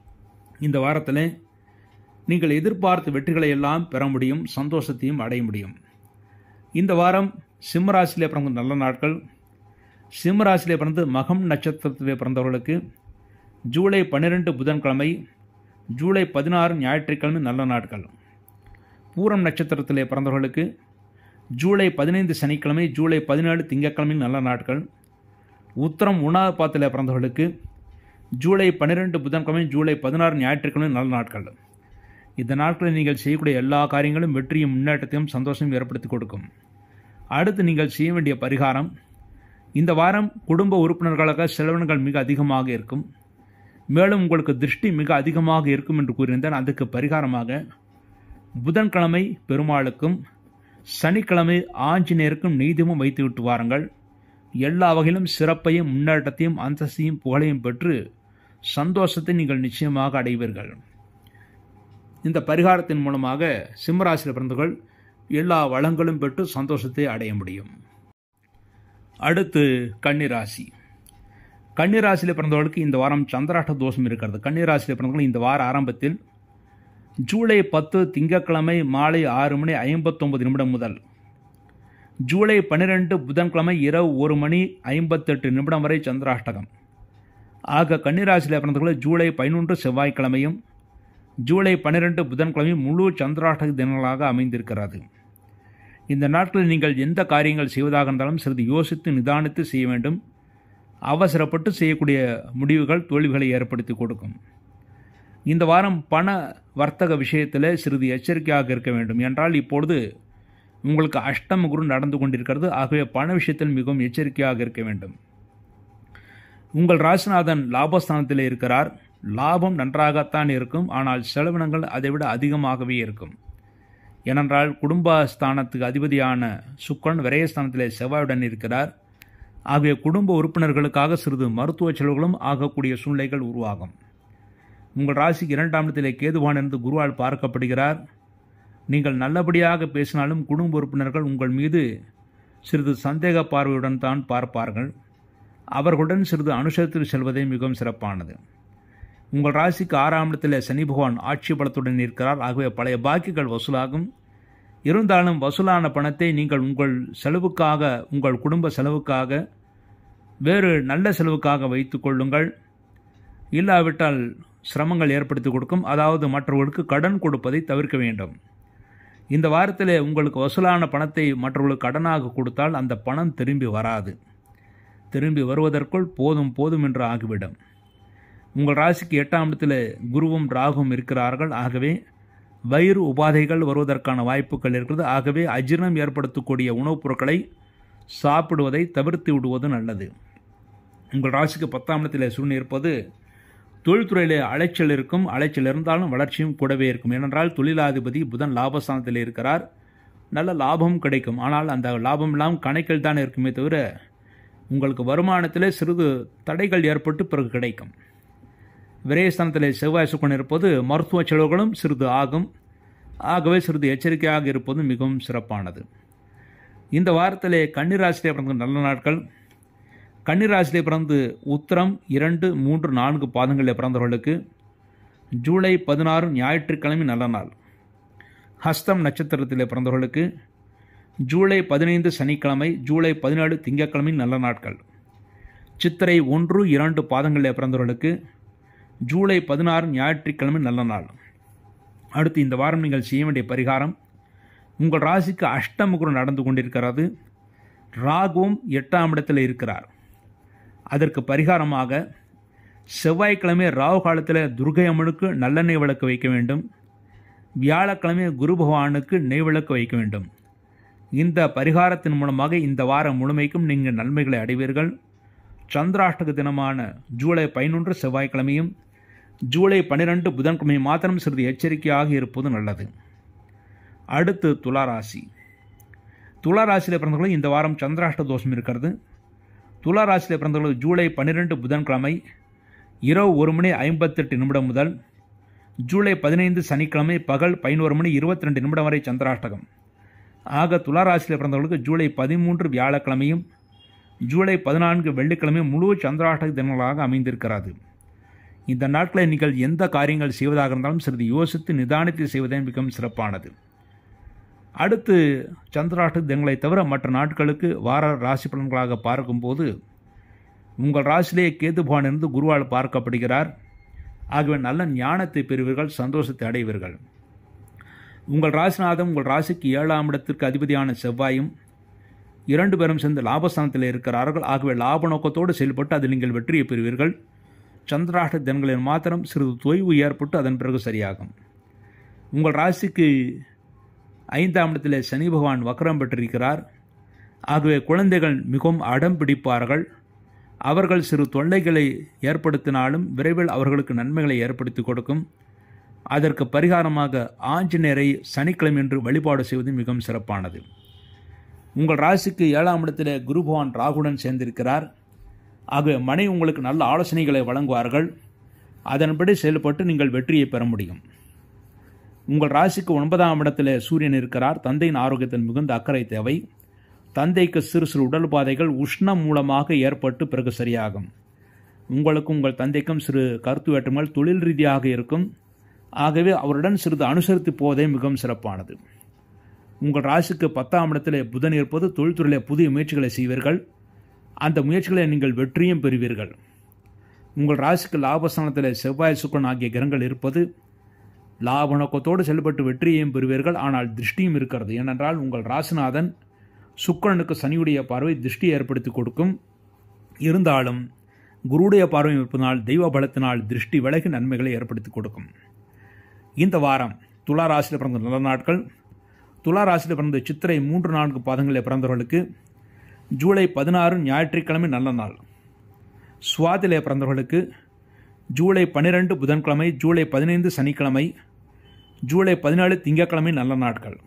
இந்த வாரத்தில் நீங்கள் எதிர்பார்த்த வெற்றிகளை எல்லாம் பெற முடியும் சந்தோஷத்தையும் அடைய முடியும் இந்த வாரம் சிம்மராசியிலே பிறந்த நல்ல நாட்கள் சிம்மராசியிலே பிறந்து மகம் நட்சத்திரத்திலே பிறந்தவர்களுக்கு ஜூலை பன்னிரெண்டு புதன்கிழமை ஜூலை பதினாறு ஞாயிற்றுக்கிழமை நல்ல நாட்கள் பூரம் நட்சத்திரத்திலே பிறந்தவர்களுக்கு ஜூலை பதினைந்து சனிக்கிழமை ஜூலை பதினேழு திங்கட்கிழமை நல்ல நாட்கள் உத்தரம் உணவு பாத்தில் பிறந்தவர்களுக்கு ஜூலை பன்னிரெண்டு புதன்கிழமை ஜூலை பதினாறு ஞாயிற்றுக்கிழமை நல்ல நாட்கள் இந்த நாட்களில் நீங்கள் செய்யக்கூடிய எல்லா காரியங்களும் வெற்றியும் முன்னேற்றத்தையும் சந்தோஷம் ஏற்படுத்தி கொடுக்கும் அடுத்து நீங்கள் செய்ய வேண்டிய பரிகாரம் இந்த வாரம் குடும்ப உறுப்பினர்களுக்காக செலவினங்கள் மிக அதிகமாக இருக்கும் மேலும் உங்களுக்கு திருஷ்டி மிக அதிகமாக இருக்கும் என்று கூறியிருந்தேன் அதுக்கு பரிகாரமாக புதன்கிழமை பெருமாளுக்கும் சனிக்கிழமை ஆஞ்சநேயருக்கும் நீதிமும் வைத்து விட்டு வாருங்கள் எல்லா வகையிலும் சிறப்பையும் முன்னேற்றத்தையும் அந்தஸ்தையும் புகழையும் பெற்று சந்தோஷத்தை நீங்கள் நிச்சயமாக அடைவீர்கள் இந்த பரிகாரத்தின் மூலமாக சிம்மராசியில் பிறந்தவர்கள் எல்லா வளங்களும் பெற்று சந்தோஷத்தை அடைய முடியும் அடுத்து கன்னிராசி கன்னிராசியில் பிறந்தவர்களுக்கு இந்த வாரம் சந்திராஷ்ட தோஷம் இருக்கிறது கன்னிராசியில் பிறந்தவர்கள் இந்த வார ஆரம்பத்தில் ஜூலை பத்து திங்கட்கிழமை மாலை ஆறு மணி ஐம்பத்தொம்பது நிமிடம் முதல் ஜூலை பன்னிரெண்டு புதன்கிழமை இரவு ஒரு மணி ஐம்பத்தெட்டு நிமிடம் வரை சந்திராஷ்டகம் ஆக கன்னிராசியில் பிறந்தவர்கள் ஜூலை பதினொன்று செவ்வாய்க்கிழமையும் ஜூலை பன்னிரெண்டு புதன்கிழமை முழு சந்திராஷ்டக தினங்களாக அமைந்திருக்கிறது இந்த நாட்களில் நீங்கள் எந்த காரியங்கள் செய்வதாக இருந்தாலும் சிறிது யோசித்து நிதானித்து செய்ய வேண்டும் அவசரப்பட்டு செய்யக்கூடிய முடிவுகள் தோல்விகளை ஏற்படுத்தி கொடுக்கும் இந்த வாரம் பண வர்த்தக விஷயத்தில் சிறிது எச்சரிக்கையாக இருக்க வேண்டும் என்றால் இப்பொழுது உங்களுக்கு அஷ்டம குரு நடந்து கொண்டிருக்கிறது ஆகவே பண விஷயத்தில் மிகவும் எச்சரிக்கையாக இருக்க வேண்டும் உங்கள் ராசிநாதன் லாபஸ்தானத்தில் இருக்கிறார் லாபம் நன்றாகத்தான் இருக்கும் ஆனால் செலவினங்கள் அதைவிட அதிகமாகவே இருக்கும் ஏனென்றால் குடும்பஸ்தானத்துக்கு அதிபதியான சுக்கரன் விரயஸ்தானத்திலே செவ்வாயுடன் இருக்கிறார் ஆகிய குடும்ப உறுப்பினர்களுக்காக சிறிது மருத்துவ செலவுகளும் ஆகக்கூடிய சூழ்நிலைகள் உருவாகும் உங்கள் ராசிக்கு இரண்டாம் இடத்திலே கேதுவான் இருந்து குருவால் பார்க்கப்படுகிறார் நீங்கள் நல்லபடியாக பேசினாலும் குடும்ப உறுப்பினர்கள் உங்கள் மீது சிறிது சந்தேக பார்வையுடன் தான் பார்ப்பார்கள் அவர்களுடன் சிறிது அனுசரித்து செல்வதே மிகவும் சிறப்பானது உங்கள் ராசிக்கு ஆறாம் இடத்தில் சனி பகவான் ஆட்சி பலத்துடன் இருக்கிறார் ஆகவே பழைய பாக்கிகள் வசூலாகும் இருந்தாலும் வசூலான பணத்தை நீங்கள் உங்கள் செலவுக்காக உங்கள் குடும்ப செலவுக்காக வேறு நல்ல செலவுக்காக வைத்து கொள்ளுங்கள் இல்லாவிட்டால் சிரமங்கள் ஏற்படுத்தி கொடுக்கும் அதாவது மற்றவர்களுக்கு கடன் கொடுப்பதை தவிர்க்க வேண்டும் இந்த வாரத்தில் உங்களுக்கு வசூலான பணத்தை மற்றவர்களுக்கு கடனாக கொடுத்தால் அந்த பணம் திரும்பி வராது திரும்பி வருவதற்குள் போதும் போதும் என்று ஆகிவிடும் உங்கள் ராசிக்கு எட்டாம் இடத்தில் குருவும் ராகுவும் இருக்கிறார்கள் ஆகவே வயிறு உபாதைகள் வருவதற்கான வாய்ப்புகள் இருக்கிறது ஆகவே அஜீரணம் ஏற்படுத்தக்கூடிய உணவுப் பொருட்களை சாப்பிடுவதை தவிர்த்து விடுவது நல்லது உங்கள் ராசிக்கு பத்தாம் இடத்தில் சூழ்நிலை இருப்பது தொழில்துறையில் அலைச்சல் இருக்கும் அலைச்சல் இருந்தாலும் வளர்ச்சியும் கூடவே இருக்கும் ஏனென்றால் தொழிலாதிபதி புதன் லாபஸ்தானத்தில் இருக்கிறார் நல்ல லாபம் கிடைக்கும் ஆனால் அந்த லாபம் எல்லாம் கணக்கில் தான் இருக்குமே தவிர உங்களுக்கு வருமானத்தில் சிறிது தடைகள் ஏற்பட்டு பிறகு கிடைக்கும் விரயஸ்தானத்தில் செவ்வாய் சுக்கன் இருப்பது மருத்துவ செலவுகளும் சிறிது ஆகும் ஆகவே சிறிது எச்சரிக்கையாக இருப்பது மிகவும் சிறப்பானது இந்த வாரத்திலே கன்னிராசிலே பிறந்த நல்ல நாட்கள் கன்னிராசிலே பிறந்து உத்தரம் இரண்டு மூன்று நான்கு பாதங்களில் பிறந்தவர்களுக்கு ஜூலை பதினாறு ஞாயிற்றுக்கிழமை நல்ல நாள் ஹஸ்தம் நட்சத்திரத்தில் பிறந்தவர்களுக்கு ஜூலை பதினைந்து சனிக்கிழமை ஜூலை பதினேழு திங்கட்கிழமை நல்ல நாட்கள் சித்திரை ஒன்று இரண்டு பாதங்களில் பிறந்தவர்களுக்கு ஜூலை பதினாறு ஞாயிற்றுக்கிழமை நல்ல நாள் அடுத்து இந்த வாரம் நீங்கள் செய்ய வேண்டிய பரிகாரம் உங்கள் ராசிக்கு அஷ்டமுகுரம் நடந்து கொண்டிருக்கிறது ராகுவும் எட்டாம் இடத்தில் இருக்கிறார் அதற்கு பரிகாரமாக செவ்வாய்க்கிழமை ராகு காலத்தில் துர்கை அம்மனுக்கு நல்லெண்ணெய் விளக்கு வைக்க வேண்டும் வியாழக்கிழமை குரு பகவானுக்கு நெய் விளக்கு வைக்க வேண்டும் இந்த பரிகாரத்தின் மூலமாக இந்த வாரம் முழுமைக்கும் நீங்கள் நன்மைகளை அடைவீர்கள் சந்திராஷ்டக தினமான ஜூலை பதினொன்று செவ்வாய்க்கிழமையும் ஜூலை பன்னிரெண்டு புதன்கிழமை மாத்திரம் சிறிது எச்சரிக்கையாக இருப்பது நல்லது அடுத்து துளாராசி துளாராசியில் பிறந்தவர்களும் இந்த வாரம் சந்திராஷ்ட தோஷம் இருக்கிறது துளாராசியில் பிறந்தவர்கள் ஜூலை பன்னிரெண்டு புதன்கிழமை இரவு ஒரு மணி ஐம்பத்தெட்டு நிமிடம் முதல் ஜூலை பதினைந்து சனிக்கிழமை பகல் பதினோரு மணி இருபத்தி ரெண்டு நிமிடம் வரை சந்திராஷ்டகம் ஆக துளாராசியில் பிறந்தவர்களுக்கு ஜூலை பதிமூன்று வியாழக்கிழமையும் ஜூலை பதினான்கு வெள்ளிக்கிழமையும் முழு சந்திராஷ்டக தினங்களாக அமைந்திருக்கிறது இந்த நாட்களில் நீங்கள் எந்த காரியங்கள் செய்வதாக இருந்தாலும் சிறிது யோசித்து நிதானித்து செய்வதே மிகவும் சிறப்பானது அடுத்து சந்திராஷ்ட தினங்களை தவிர மற்ற நாட்களுக்கு வார ராசி பலன்களாக பார்க்கும்போது உங்கள் ராசியிலே கேது பகவான் இருந்து குருவால் பார்க்கப்படுகிறார் ஆகவே நல்ல ஞானத்தை பெறுவீர்கள் சந்தோஷத்தை அடைவீர்கள் உங்கள் ராசிநாதம் உங்கள் ராசிக்கு ஏழாம் இடத்திற்கு அதிபதியான செவ்வாயும் இரண்டு பேரும் சேர்ந்து லாபஸ்தானத்தில் இருக்கிறார்கள் ஆகவே லாப நோக்கத்தோடு செயல்பட்டு அதில் நீங்கள் வெற்றியை பெறுவீர்கள் சந்திராஷ்ட தினங்களில் மாத்திரம் சிறிது தொய்வு ஏற்பட்டு அதன் பிறகு சரியாகும் உங்கள் ராசிக்கு ஐந்தாம் இடத்தில் சனி பகவான் வக்கரம் பெற்றிருக்கிறார் ஆகவே குழந்தைகள் மிகவும் அடம் பிடிப்பார்கள் அவர்கள் சிறு தொல்லைகளை ஏற்படுத்தினாலும் விரைவில் அவர்களுக்கு நன்மைகளை ஏற்படுத்தி கொடுக்கும் அதற்கு பரிகாரமாக ஆஞ்சநேயரை சனிக்கிழமை என்று வழிபாடு செய்வது மிகவும் சிறப்பானது உங்கள் ராசிக்கு ஏழாம் இடத்தில் குரு பகவான் ராகுடன் சேர்ந்திருக்கிறார் ஆகவே மனை உங்களுக்கு நல்ல ஆலோசனைகளை வழங்குவார்கள் அதன்படி செயல்பட்டு நீங்கள் வெற்றியை பெற முடியும் உங்கள் ராசிக்கு ஒன்பதாம் இடத்தில் சூரியன் இருக்கிறார் தந்தையின் ஆரோக்கியத்தின் மிகுந்த அக்கறை தேவை தந்தைக்கு சிறு சிறு உடல் பாதைகள் உஷ்ணம் மூலமாக ஏற்பட்டு பிறகு சரியாகும் உங்களுக்கும் உங்கள் தந்தைக்கும் சிறு கருத்து வேற்றுமைகள் தொழில் ரீதியாக இருக்கும் ஆகவே அவருடன் சிறிது அனுசரித்து போவதே மிகவும் சிறப்பானது உங்கள் ராசிக்கு பத்தாம் இடத்தில் புதன் இருப்பது தொழில்துறையில் புதிய முயற்சிகளை செய்வீர்கள் அந்த முயற்சிகளை நீங்கள் வெற்றியும் பெறுவீர்கள் உங்கள் ராசிக்கு லாபஸ்தானத்தில் செவ்வாய் சுக்கரன் ஆகிய கிரகங்கள் இருப்பது லாப நோக்கத்தோடு செயல்பட்டு வெற்றியையும் பெறுவீர்கள் ஆனால் திருஷ்டியும் இருக்கிறது ஏனென்றால் உங்கள் ராசிநாதன் சுக்கரனுக்கு சனியுடைய பார்வை திருஷ்டி ஏற்படுத்தி கொடுக்கும் இருந்தாலும் குருடைய பார்வை இருப்பதனால் தெய்வ பலத்தினால் திருஷ்டி விலகி நன்மைகளை ஏற்படுத்தி கொடுக்கும் இந்த வாரம் துலா ராசியில் பிறந்த நல்ல நாட்கள் துலா ராசியில் பிறந்த சித்திரை மூன்று நான்கு பாதங்களில் பிறந்தவர்களுக்கு ஜூலை பதினாறு ஞாயிற்றுக்கிழமை நல்ல நாள் சுவாதிலே பிறந்தவர்களுக்கு ஜூலை பன்னிரெண்டு புதன்கிழமை ஜூலை பதினைந்து சனிக்கிழமை ஜூலை பதினேழு திங்கட்கிழமை நல்ல நாட்கள்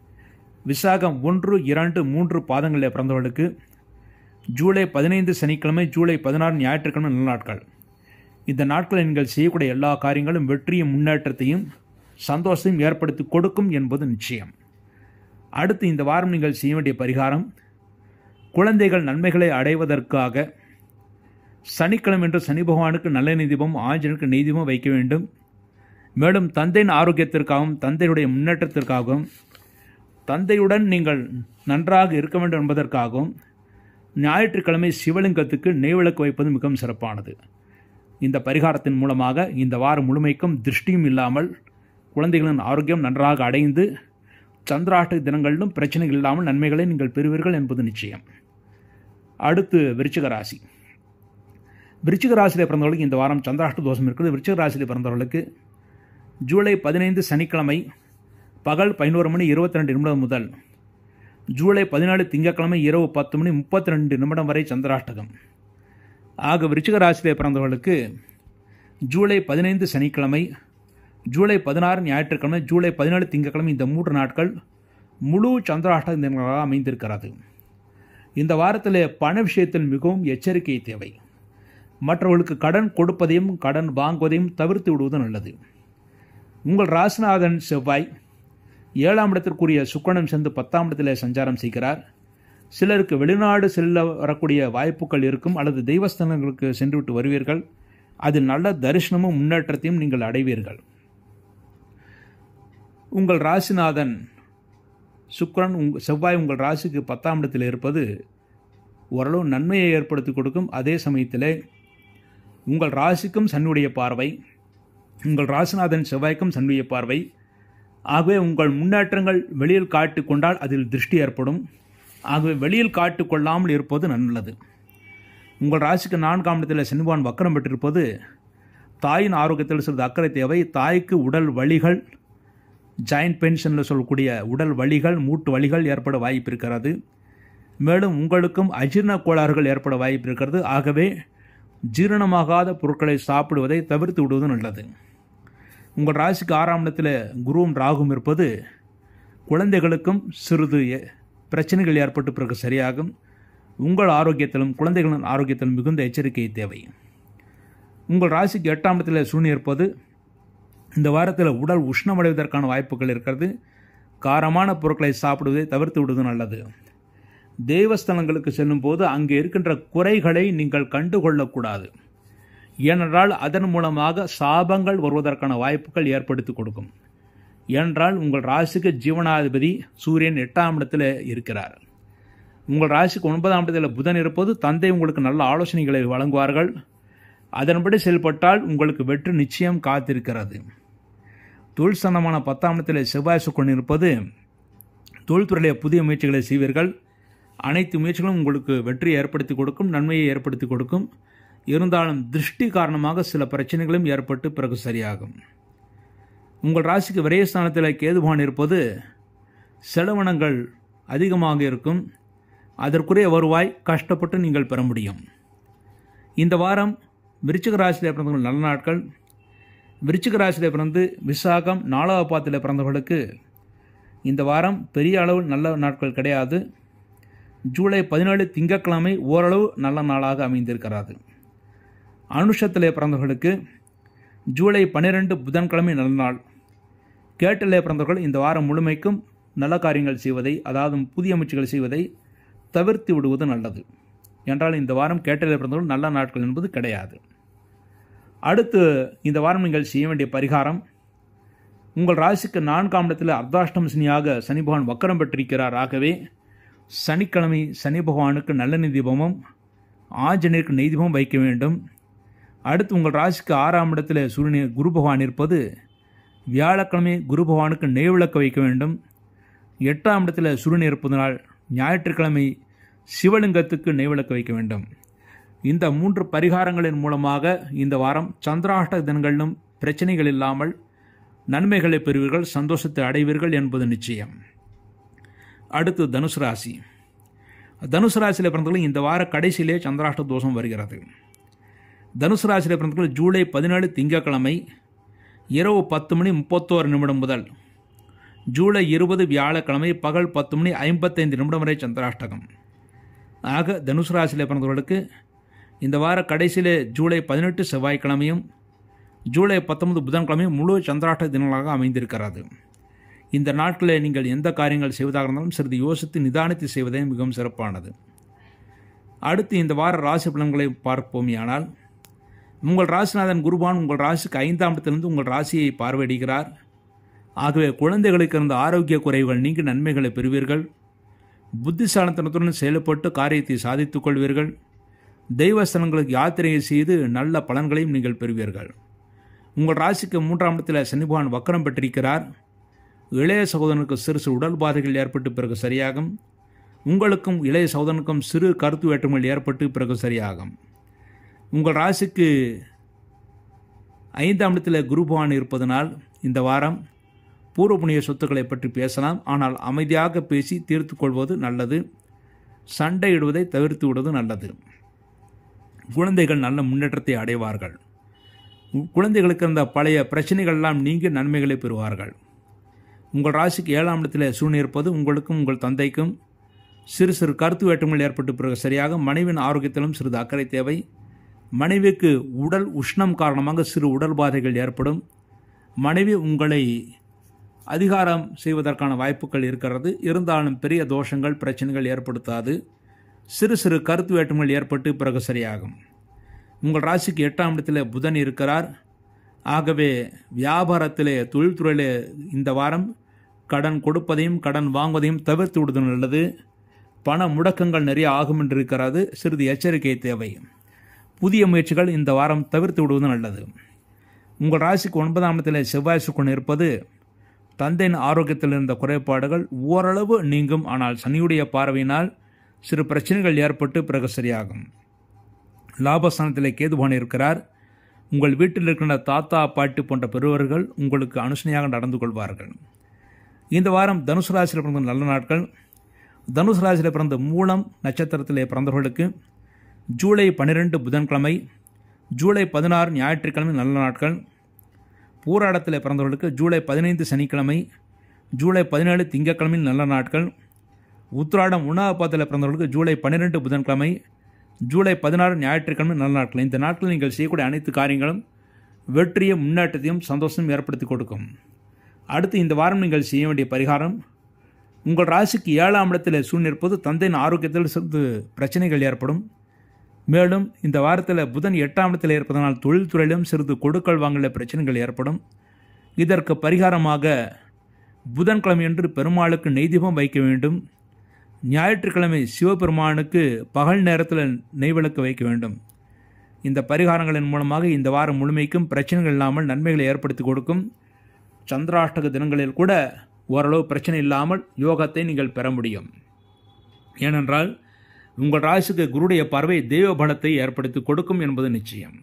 விசாகம் ஒன்று இரண்டு மூன்று பாதங்களில் பிறந்தவர்களுக்கு ஜூலை பதினைந்து சனிக்கிழமை ஜூலை பதினாறு ஞாயிற்றுக்கிழமை நல்ல நாட்கள் இந்த நாட்களில் நீங்கள் செய்யக்கூடிய எல்லா காரியங்களும் வெற்றியும் முன்னேற்றத்தையும் சந்தோஷத்தையும் ஏற்படுத்தி கொடுக்கும் என்பது நிச்சயம் அடுத்து இந்த வாரம் நீங்கள் செய்ய வேண்டிய பரிகாரம் குழந்தைகள் நன்மைகளை அடைவதற்காக சனிக்கிழமை என்று சனி பகவானுக்கு நல்ல நீதிபம் ஆஞ்சனுக்கு நீதிபம் வைக்க வேண்டும் மேலும் தந்தையின் ஆரோக்கியத்திற்காகவும் தந்தையுடைய முன்னேற்றத்திற்காகவும் தந்தையுடன் நீங்கள் நன்றாக இருக்க வேண்டும் என்பதற்காகவும் ஞாயிற்றுக்கிழமை சிவலிங்கத்துக்கு நெய்விளக்கு வைப்பது மிகவும் சிறப்பானது இந்த பரிகாரத்தின் மூலமாக இந்த வாரம் முழுமைக்கும் திருஷ்டியும் இல்லாமல் குழந்தைகளின் ஆரோக்கியம் நன்றாக அடைந்து சந்திராஷ்ட தினங்களிலும் பிரச்சனைகள் இல்லாமல் நன்மைகளை நீங்கள் பெறுவீர்கள் என்பது நிச்சயம் அடுத்து விருச்சிக ராசி விருச்சிக ராசியில் பிறந்தவர்களுக்கு இந்த வாரம் சந்திராஷ்ட தோஷம் இருக்குது விருச்சிக ராசியில் பிறந்தவர்களுக்கு ஜூலை பதினைந்து சனிக்கிழமை பகல் பதினோரு மணி இருபத்தி ரெண்டு நிமிடம் முதல் ஜூலை பதினாலு திங்கட்கிழமை இரவு பத்து மணி முப்பத்தி ரெண்டு நிமிடம் வரை சந்திராஷ்டகம் ஆக விருச்சிக ராசியில் பிறந்தவர்களுக்கு ஜூலை பதினைந்து சனிக்கிழமை ஜூலை பதினாறு ஞாயிற்றுக்கிழமை ஜூலை பதினாலு திங்கட்கிழமை இந்த மூன்று நாட்கள் முழு சந்திராஷ்டக தினங்களாக அமைந்திருக்கிறது இந்த வாரத்தில் பண விஷயத்தில் மிகவும் எச்சரிக்கை தேவை மற்றவர்களுக்கு கடன் கொடுப்பதையும் கடன் வாங்குவதையும் தவிர்த்து விடுவது நல்லது உங்கள் ராசிநாதன் செவ்வாய் ஏழாம் இடத்திற்குரிய சுக்கரனும் சேர்ந்து பத்தாம் இடத்தில் சஞ்சாரம் செய்கிறார் சிலருக்கு வெளிநாடு செல்ல வரக்கூடிய வாய்ப்புகள் இருக்கும் அல்லது தெய்வஸ்தலங்களுக்கு சென்றுவிட்டு வருவீர்கள் அதில் நல்ல தரிசனமும் முன்னேற்றத்தையும் நீங்கள் அடைவீர்கள் உங்கள் ராசிநாதன் சுக்கரன் உங் செவ்வாய் உங்கள் ராசிக்கு பத்தாம் இடத்தில் இருப்பது ஓரளவு நன்மையை ஏற்படுத்தி கொடுக்கும் அதே சமயத்தில் உங்கள் ராசிக்கும் சன்னுடைய பார்வை உங்கள் ராசிநாதன் செவ்வாய்க்கும் சன்னுடைய பார்வை ஆகவே உங்கள் முன்னேற்றங்கள் வெளியில் காட்டு கொண்டால் அதில் திருஷ்டி ஏற்படும் ஆகவே வெளியில் காட்டு கொள்ளாமல் இருப்பது நல்லது உங்கள் ராசிக்கு நான்காம் இடத்தில் சென்வான் வக்கரம் பெற்றிருப்பது தாயின் ஆரோக்கியத்தில் சிறிது அக்கறை தேவை தாய்க்கு உடல் வலிகள் ஜாயின்ட் பென்ஷனில் சொல்லக்கூடிய உடல் வலிகள் மூட்டு வலிகள் ஏற்பட வாய்ப்பு இருக்கிறது மேலும் உங்களுக்கும் அஜீரண கோளாறுகள் ஏற்பட வாய்ப்பு இருக்கிறது ஆகவே ஜீரணமாகாத பொருட்களை சாப்பிடுவதை தவிர்த்து விடுவது நல்லது உங்கள் ராசிக்கு ஆறாம் இடத்தில் குருவும் ராகும் இருப்பது குழந்தைகளுக்கும் சிறிது பிரச்சனைகள் ஏற்பட்டு பிறகு சரியாகும் உங்கள் ஆரோக்கியத்திலும் குழந்தைகளின் ஆரோக்கியத்திலும் மிகுந்த எச்சரிக்கை தேவை உங்கள் ராசிக்கு எட்டாம் இடத்தில் சூழ்நிலை இருப்பது இந்த வாரத்தில் உடல் உஷ்ணமடைவதற்கான வாய்ப்புகள் இருக்கிறது காரமான பொருட்களை சாப்பிடுவதை தவிர்த்து விடுவது நல்லது தேவஸ்தலங்களுக்கு செல்லும் போது அங்கே இருக்கின்ற குறைகளை நீங்கள் கண்டுகொள்ளக்கூடாது ஏனென்றால் அதன் மூலமாக சாபங்கள் வருவதற்கான வாய்ப்புகள் ஏற்படுத்தி கொடுக்கும் ஏனென்றால் உங்கள் ராசிக்கு ஜீவனாதிபதி சூரியன் எட்டாம் இடத்தில் இருக்கிறார் உங்கள் ராசிக்கு ஒன்பதாம் இடத்தில் புதன் இருப்பது தந்தை உங்களுக்கு நல்ல ஆலோசனைகளை வழங்குவார்கள் அதன்படி செயல்பட்டால் உங்களுக்கு வெற்றி நிச்சயம் காத்திருக்கிறது தொழில் சம்பந்தமான பத்தாம் இடத்தில் செவ்வாய் சுக்கன் இருப்பது தொழில்துறையிலே புதிய முயற்சிகளை செய்வீர்கள் அனைத்து முயற்சிகளும் உங்களுக்கு வெற்றி ஏற்படுத்தி கொடுக்கும் நன்மையை ஏற்படுத்தி கொடுக்கும் இருந்தாலும் திருஷ்டி காரணமாக சில பிரச்சனைகளும் ஏற்பட்டு பிறகு சரியாகும் உங்கள் ராசிக்கு விரயஸ்தானத்தில் கேதுபான் இருப்பது செலவினங்கள் அதிகமாக இருக்கும் அதற்குரிய வருவாய் கஷ்டப்பட்டு நீங்கள் பெற முடியும் இந்த வாரம் விருச்சிக ராசியில் பிறந்தவர்கள் நல்ல நாட்கள் விருச்சிக ராசியில் பிறந்து விசாகம் நாலாவது பாத்தில் பிறந்தவர்களுக்கு இந்த வாரம் பெரிய அளவு நல்ல நாட்கள் கிடையாது ஜூலை பதினேழு திங்கட்கிழமை ஓரளவு நல்ல நாளாக அமைந்திருக்கிறது அனுஷத்தில் பிறந்தவர்களுக்கு ஜூலை பன்னிரெண்டு புதன்கிழமை நல்ல நாள் கேட்டிலே பிறந்தவர்கள் இந்த வாரம் முழுமைக்கும் நல்ல காரியங்கள் செய்வதை அதாவது புதிய முயற்சிகள் செய்வதை தவிர்த்து விடுவது நல்லது என்றால் இந்த வாரம் கேட்டிலே பிறந்தவர்கள் நல்ல நாட்கள் என்பது கிடையாது அடுத்து இந்த வாரம் நீங்கள் செய்ய வேண்டிய பரிகாரம் உங்கள் ராசிக்கு நான்காம் இடத்தில் அர்த்தாஷ்டம் சனியாக சனி பகவான் வக்கரம் பெற்றிருக்கிறார் ஆகவே சனிக்கிழமை சனி பகவானுக்கு நல்லெண்ணெய் தீபமும் ஆஞ்சநேயருக்கு நெய் தீபம் வைக்க வேண்டும் அடுத்து உங்கள் ராசிக்கு ஆறாம் இடத்தில் சூரியன் குரு பகவான் இருப்பது வியாழக்கிழமை குரு பகவானுக்கு நெய் விளக்க வைக்க வேண்டும் எட்டாம் இடத்தில் சூரியன் இருப்பதனால் ஞாயிற்றுக்கிழமை சிவலிங்கத்துக்கு நெய் விளக்க வைக்க வேண்டும் இந்த மூன்று பரிகாரங்களின் மூலமாக இந்த வாரம் சந்திராஷ்ட தினங்களிலும் பிரச்சனைகள் இல்லாமல் நன்மைகளை பெறுவீர்கள் சந்தோஷத்தை அடைவீர்கள் என்பது நிச்சயம் அடுத்து தனுசு ராசி தனுசு ராசியில் பிறந்தவர்கள் இந்த வார கடைசியிலே சந்திராஷ்ட தோஷம் வருகிறது தனுசு ராசியில் பிறந்தவர்கள் ஜூலை பதினேழு திங்கட்கிழமை இரவு பத்து மணி முப்பத்தோரு நிமிடம் முதல் ஜூலை இருபது வியாழக்கிழமை பகல் பத்து மணி ஐம்பத்தைந்து நிமிடம் வரை சந்திராஷ்டகம் ஆக தனுசு ராசியில் பிறந்தவர்களுக்கு இந்த வார கடைசியிலே ஜூலை பதினெட்டு செவ்வாய்க்கிழமையும் ஜூலை பத்தொன்பது புதன்கிழமையும் முழு சந்திராஷ்ட தினங்களாக அமைந்திருக்கிறது இந்த நாட்களில் நீங்கள் எந்த காரியங்கள் செய்வதாக இருந்தாலும் சிறிது யோசித்து நிதானித்து செய்வதே மிகவும் சிறப்பானது அடுத்து இந்த வார ராசி பலன்களை பார்ப்போமேயானால் உங்கள் ராசிநாதன் குருபான் உங்கள் ராசிக்கு ஐந்தாம் இடத்திலிருந்து உங்கள் ராசியை பார்வையிடுகிறார் ஆகவே குழந்தைகளுக்கு இருந்த ஆரோக்கிய குறைவுகள் நீங்கி நன்மைகளை பெறுவீர்கள் புத்திசாலித்தனத்துடன் செயல்பட்டு காரியத்தை சாதித்துக் கொள்வீர்கள் தெய்வஸ்தலங்களுக்கு யாத்திரையை செய்து நல்ல பலன்களையும் நீங்கள் பெறுவீர்கள் உங்கள் ராசிக்கு மூன்றாம் இடத்தில் சனி பகவான் வக்கரம் பெற்றிருக்கிறார் இளைய சகோதரனுக்கு சிறு சிறு உடல் பாதைகள் ஏற்பட்டு பிறகு சரியாகும் உங்களுக்கும் இளைய சகோதரனுக்கும் சிறு கருத்து வேற்றுமைகள் ஏற்பட்டு பிறகு சரியாகும் உங்கள் ராசிக்கு ஐந்தாம் இடத்தில் குரு பகவான் இருப்பதனால் இந்த வாரம் பூர்வ புண்ணிய சொத்துக்களை பற்றி பேசலாம் ஆனால் அமைதியாக பேசி தீர்த்து கொள்வது நல்லது சண்டையிடுவதை தவிர்த்து விடுவது நல்லது குழந்தைகள் நல்ல முன்னேற்றத்தை அடைவார்கள் குழந்தைகளுக்கு இருந்த பழைய பிரச்சனைகள்லாம் நீங்கி நன்மைகளை பெறுவார்கள் உங்கள் ராசிக்கு ஏழாம் இடத்தில் சூழ்நிலை இருப்பது உங்களுக்கும் உங்கள் தந்தைக்கும் சிறு சிறு கருத்து வேற்றுமைகள் ஏற்பட்டு பிறகு சரியாக மனைவியின் ஆரோக்கியத்திலும் சிறிது அக்கறை தேவை மனைவிக்கு உடல் உஷ்ணம் காரணமாக சிறு உடல் பாதைகள் ஏற்படும் மனைவி உங்களை அதிகாரம் செய்வதற்கான வாய்ப்புகள் இருக்கிறது இருந்தாலும் பெரிய தோஷங்கள் பிரச்சனைகள் ஏற்படுத்தாது சிறு சிறு கருத்து வேற்றுமைகள் ஏற்பட்டு பிறகு சரியாகும் உங்கள் ராசிக்கு எட்டாம் இடத்தில் புதன் இருக்கிறார் ஆகவே வியாபாரத்திலே தொழில்துறையிலே இந்த வாரம் கடன் கொடுப்பதையும் கடன் வாங்குவதையும் தவிர்த்து விடுவது நல்லது பண முடக்கங்கள் நிறைய ஆகும் என்று இருக்கிறது சிறிது எச்சரிக்கை தேவை புதிய முயற்சிகள் இந்த வாரம் தவிர்த்து விடுவது நல்லது உங்கள் ராசிக்கு ஒன்பதாம் இடத்தில் செவ்வாய் சுக்கன் இருப்பது தந்தையின் ஆரோக்கியத்தில் இருந்த குறைபாடுகள் ஓரளவு நீங்கும் ஆனால் சனியுடைய பார்வையினால் சிறு பிரச்சனைகள் ஏற்பட்டு பிறகு சரியாகும் லாபஸ்தானத்திலே கேதுபான் இருக்கிறார் உங்கள் வீட்டில் இருக்கின்ற தாத்தா பாட்டி போன்ற பெரியவர்கள் உங்களுக்கு அனுசனையாக நடந்து கொள்வார்கள் இந்த வாரம் தனுசு ராசியில் பிறந்த நல்ல நாட்கள் தனுசு ராசியில் பிறந்த மூலம் நட்சத்திரத்திலே பிறந்தவர்களுக்கு ஜூலை பன்னிரெண்டு புதன்கிழமை ஜூலை பதினாறு ஞாயிற்றுக்கிழமை நல்ல நாட்கள் பூராடத்தில் பிறந்தவர்களுக்கு ஜூலை பதினைந்து சனிக்கிழமை ஜூலை பதினேழு திங்கட்கிழமை நல்ல நாட்கள் உத்திராடம் உணாபாத்தில் பிறந்தவர்களுக்கு ஜூலை பன்னிரெண்டு புதன்கிழமை ஜூலை பதினாறு ஞாயிற்றுக்கிழமை நல்ல நாட்கள் இந்த நாட்களில் நீங்கள் செய்யக்கூடிய அனைத்து காரியங்களும் வெற்றியும் முன்னேற்றத்தையும் சந்தோஷம் ஏற்படுத்தி கொடுக்கும் அடுத்து இந்த வாரம் நீங்கள் செய்ய வேண்டிய பரிகாரம் உங்கள் ராசிக்கு ஏழாம் இடத்தில் சூழ்நிற்பது தந்தையின் ஆரோக்கியத்தில் சிறிது பிரச்சனைகள் ஏற்படும் மேலும் இந்த வாரத்தில் புதன் எட்டாம் இடத்தில் இருப்பதனால் தொழில்துறையிலும் சிறிது கொடுக்கல் வாங்கல பிரச்சனைகள் ஏற்படும் இதற்கு பரிகாரமாக புதன்கிழமையன்று பெருமாளுக்கு நெய்தீபம் வைக்க வேண்டும் ஞாயிற்றுக்கிழமை சிவபெருமானுக்கு பகல் நேரத்தில் நெய்விளக்கு வைக்க வேண்டும் இந்த பரிகாரங்களின் மூலமாக இந்த வாரம் முழுமைக்கும் பிரச்சனைகள் இல்லாமல் நன்மைகளை ஏற்படுத்தி கொடுக்கும் சந்திராஷ்டக தினங்களில் கூட ஓரளவு பிரச்சனை இல்லாமல் யோகத்தை நீங்கள் பெற முடியும் ஏனென்றால் உங்கள் ராசிக்கு குருடைய பார்வை தெய்வ பலத்தை ஏற்படுத்தி கொடுக்கும் என்பது நிச்சயம்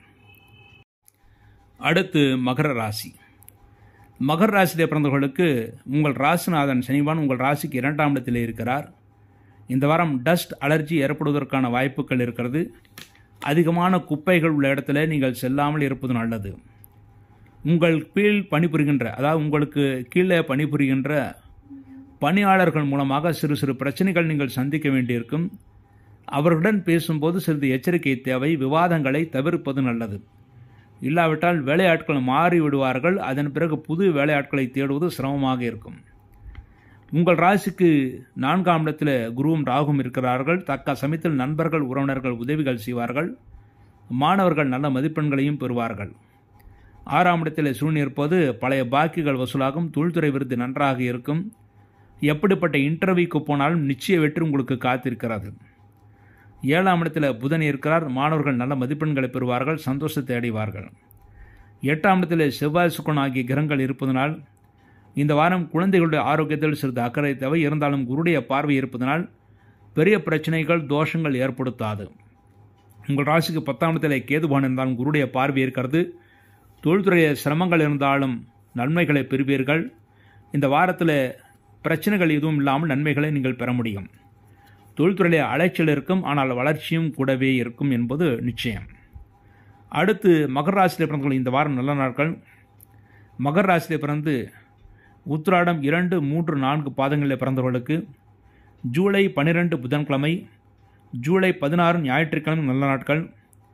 அடுத்து மகர ராசி மகர ராசியிலே பிறந்தவர்களுக்கு உங்கள் ராசிநாதன் சனிவான் உங்கள் ராசிக்கு இரண்டாம் இடத்தில் இருக்கிறார் இந்த வாரம் டஸ்ட் அலர்ஜி ஏற்படுவதற்கான வாய்ப்புகள் இருக்கிறது அதிகமான குப்பைகள் உள்ள இடத்துல நீங்கள் செல்லாமல் இருப்பது நல்லது உங்கள் கீழ் பணிபுரிகின்ற அதாவது உங்களுக்கு கீழே பணிபுரிகின்ற பணியாளர்கள் மூலமாக சிறு சிறு பிரச்சனைகள் நீங்கள் சந்திக்க வேண்டியிருக்கும் அவர்களுடன் பேசும்போது சிறிது எச்சரிக்கை தேவை விவாதங்களை தவிர்ப்பது நல்லது இல்லாவிட்டால் வேலையாட்கள் மாறி விடுவார்கள் அதன் பிறகு புது வேலையாட்களை தேடுவது சிரமமாக இருக்கும் உங்கள் ராசிக்கு நான்காம் இடத்தில் குருவும் ராகும் இருக்கிறார்கள் தக்க சமயத்தில் நண்பர்கள் உறவினர்கள் உதவிகள் செய்வார்கள் மாணவர்கள் நல்ல மதிப்பெண்களையும் பெறுவார்கள் ஆறாம் இடத்தில் சூழ்நிலை இருப்பது பழைய பாக்கிகள் வசூலாகும் தொழில்துறை விருது நன்றாக இருக்கும் எப்படிப்பட்ட இன்டர்வியூக்கு போனாலும் நிச்சய வெற்றி உங்களுக்கு காத்திருக்கிறது ஏழாம் இடத்தில் புதன் இருக்கிறார் மாணவர்கள் நல்ல மதிப்பெண்களை பெறுவார்கள் சந்தோஷத்தை அடைவார்கள் எட்டாம் இடத்தில் செவ்வாய் சுக்கன் ஆகிய கிரகங்கள் இருப்பதனால் இந்த வாரம் குழந்தைகளுடைய ஆரோக்கியத்தில் சிறிது அக்கறை தேவை இருந்தாலும் குருடைய பார்வை இருப்பதனால் பெரிய பிரச்சனைகள் தோஷங்கள் ஏற்படுத்தாது உங்கள் ராசிக்கு பத்தாம் இடத்தில் கேதுபான் இருந்தாலும் குருடைய பார்வை இருக்கிறது தொழில்துறையில் சிரமங்கள் இருந்தாலும் நன்மைகளை பெறுவீர்கள் இந்த வாரத்தில் பிரச்சனைகள் எதுவும் இல்லாமல் நன்மைகளை நீங்கள் பெற முடியும் தொழில்துறையில் அலைச்சல் இருக்கும் ஆனால் வளர்ச்சியும் கூடவே இருக்கும் என்பது நிச்சயம் அடுத்து மகர ராசியில் பிறந்தவர்கள் இந்த வாரம் நல்ல நாட்கள் மகர ராசியில் பிறந்து உத்திராடம் இரண்டு மூன்று நான்கு பாதங்களில் பிறந்தவர்களுக்கு ஜூலை பன்னிரெண்டு புதன்கிழமை ஜூலை பதினாறு ஞாயிற்றுக்கிழமை நல்ல நாட்கள்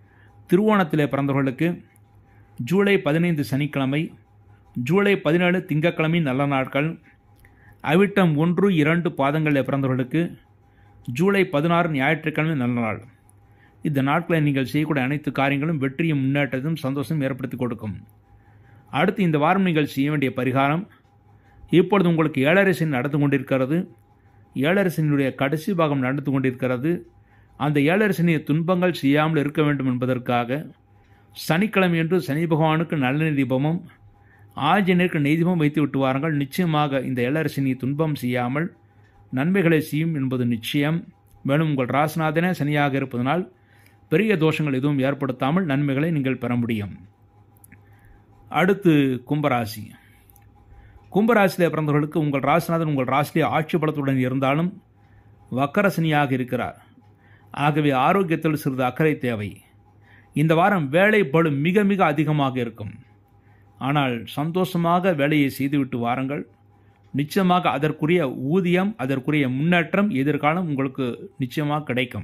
திருவோணத்திலே பிறந்தவர்களுக்கு ஜூலை பதினைந்து சனிக்கிழமை ஜூலை பதினேழு திங்கட்கிழமை நல்ல நாட்கள் அவிட்டம் ஒன்று இரண்டு பாதங்களில் பிறந்தவர்களுக்கு ஜூலை பதினாறு ஞாயிற்றுக்கிழமை நல்ல நாள் இந்த நாட்களில் நீங்கள் செய்யக்கூடிய அனைத்து காரியங்களும் வெற்றியும் முன்னேற்றத்தையும் சந்தோஷம் ஏற்படுத்தி கொடுக்கும் அடுத்து இந்த வாரம் நீங்கள் செய்ய வேண்டிய பரிகாரம் இப்பொழுது உங்களுக்கு ஏழரசின் நடந்து கொண்டிருக்கிறது ஏழரசனுடைய கடைசி பாகம் நடந்து கொண்டிருக்கிறது அந்த ஏழரசனிய துன்பங்கள் செய்யாமல் இருக்க வேண்டும் என்பதற்காக சனிக்கிழமையன்று சனி பகவானுக்கு நல்ல தீபமும் ஆஞ்சநேயருக்கு நெய்தீபம் வைத்து விட்டு வாருங்கள் நிச்சயமாக இந்த ஏழரசனிய துன்பம் செய்யாமல் நன்மைகளை செய்யும் என்பது நிச்சயம் மேலும் உங்கள் ராசிநாதனே சனியாக இருப்பதனால் பெரிய தோஷங்கள் எதுவும் ஏற்படுத்தாமல் நன்மைகளை நீங்கள் பெற முடியும் அடுத்து கும்பராசி கும்பராசியில் பிறந்தவர்களுக்கு உங்கள் ராசிநாதன் உங்கள் ராசிலே ஆட்சி பலத்துடன் இருந்தாலும் வக்கரசனியாக இருக்கிறார் ஆகவே ஆரோக்கியத்தில் சிறிது அக்கறை தேவை இந்த வாரம் வேலை பளு மிக மிக அதிகமாக இருக்கும் ஆனால் சந்தோஷமாக வேலையை செய்துவிட்டு வாருங்கள் நிச்சயமாக அதற்குரிய ஊதியம் அதற்குரிய முன்னேற்றம் எதிர்காலம் உங்களுக்கு நிச்சயமாக கிடைக்கும்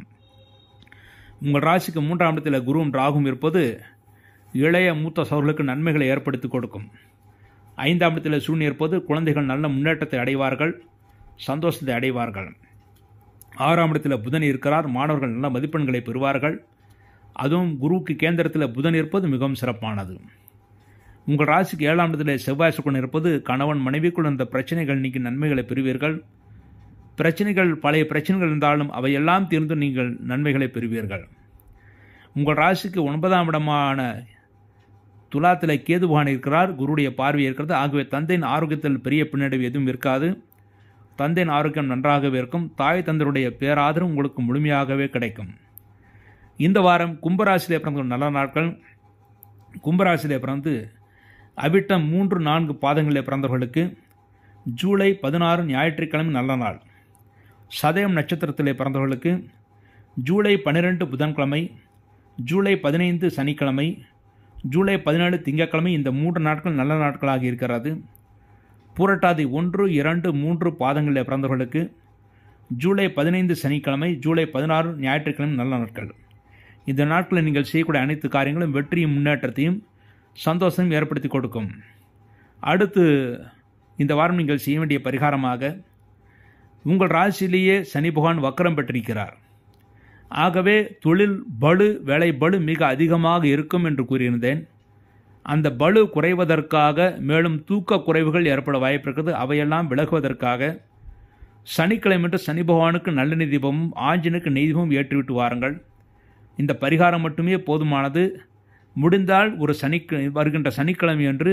உங்கள் ராசிக்கு மூன்றாம் இடத்தில் குருவும் ராகும் இருப்பது இளைய மூத்த சவர்களுக்கு நன்மைகளை ஏற்படுத்தி கொடுக்கும் ஐந்தாம் இடத்தில் சூழ்நிலை இருப்பது குழந்தைகள் நல்ல முன்னேற்றத்தை அடைவார்கள் சந்தோஷத்தை அடைவார்கள் ஆறாம் இடத்தில் புதன் இருக்கிறார் மாணவர்கள் நல்ல மதிப்பெண்களை பெறுவார்கள் அதுவும் குருவுக்கு கேந்திரத்தில் புதன் இருப்பது மிகவும் சிறப்பானது உங்கள் ராசிக்கு ஏழாம் இடத்தில் செவ்வாய் சுக்கன் இருப்பது கணவன் மனைவிக்குள் இருந்த பிரச்சனைகள் நீக்கி நன்மைகளை பெறுவீர்கள் பிரச்சனைகள் பழைய பிரச்சனைகள் இருந்தாலும் அவையெல்லாம் தீர்ந்து நீங்கள் நன்மைகளை பெறுவீர்கள் உங்கள் ராசிக்கு ஒன்பதாம் இடமான துலாத்தில் கேது பகவான் இருக்கிறார் குருடைய பார்வை இருக்கிறது ஆகவே தந்தையின் ஆரோக்கியத்தில் பெரிய பின்னடைவு எதுவும் இருக்காது தந்தையின் ஆரோக்கியம் நன்றாகவே இருக்கும் தாய் தந்தருடைய பேராதரவு உங்களுக்கு முழுமையாகவே கிடைக்கும் இந்த வாரம் கும்பராசிலே பிறந்த நல்ல நாட்கள் கும்பராசிலே பிறந்து அவிட்டம் மூன்று நான்கு பாதங்களில் பிறந்தவர்களுக்கு ஜூலை பதினாறு ஞாயிற்றுக்கிழமை நல்ல நாள் சதயம் நட்சத்திரத்திலே பிறந்தவர்களுக்கு ஜூலை பன்னிரெண்டு புதன்கிழமை ஜூலை பதினைந்து சனிக்கிழமை ஜூலை பதினேழு திங்கட்கிழமை இந்த மூன்று நாட்கள் நல்ல நாட்களாக இருக்கிறது பூரட்டாதி ஒன்று இரண்டு மூன்று பாதங்களில் பிறந்தவர்களுக்கு ஜூலை பதினைந்து சனிக்கிழமை ஜூலை பதினாறு ஞாயிற்றுக்கிழமை நல்ல நாட்கள் இந்த நாட்களில் நீங்கள் செய்யக்கூடிய அனைத்து காரியங்களும் வெற்றியும் முன்னேற்றத்தையும் சந்தோஷம் ஏற்படுத்தி கொடுக்கும் அடுத்து இந்த வாரம் நீங்கள் செய்ய வேண்டிய பரிகாரமாக உங்கள் ராசியிலேயே சனி பகவான் வக்கரம் பெற்றிருக்கிறார் ஆகவே தொழில் பளு வேலை பளு மிக அதிகமாக இருக்கும் என்று கூறியிருந்தேன் அந்த பளு குறைவதற்காக மேலும் தூக்க குறைவுகள் ஏற்பட வாய்ப்பிருக்கிறது அவையெல்லாம் விலகுவதற்காக சனிக்கிழமை சனி பகவானுக்கு நல்லெண்ணெய் தீபமும் ஆஞ்சனுக்கு நெய்தீபமும் ஏற்றிவிட்டு வாருங்கள் இந்த பரிகாரம் மட்டுமே போதுமானது முடிந்தால் ஒரு சனி வருகின்ற சனிக்கிழமை அன்று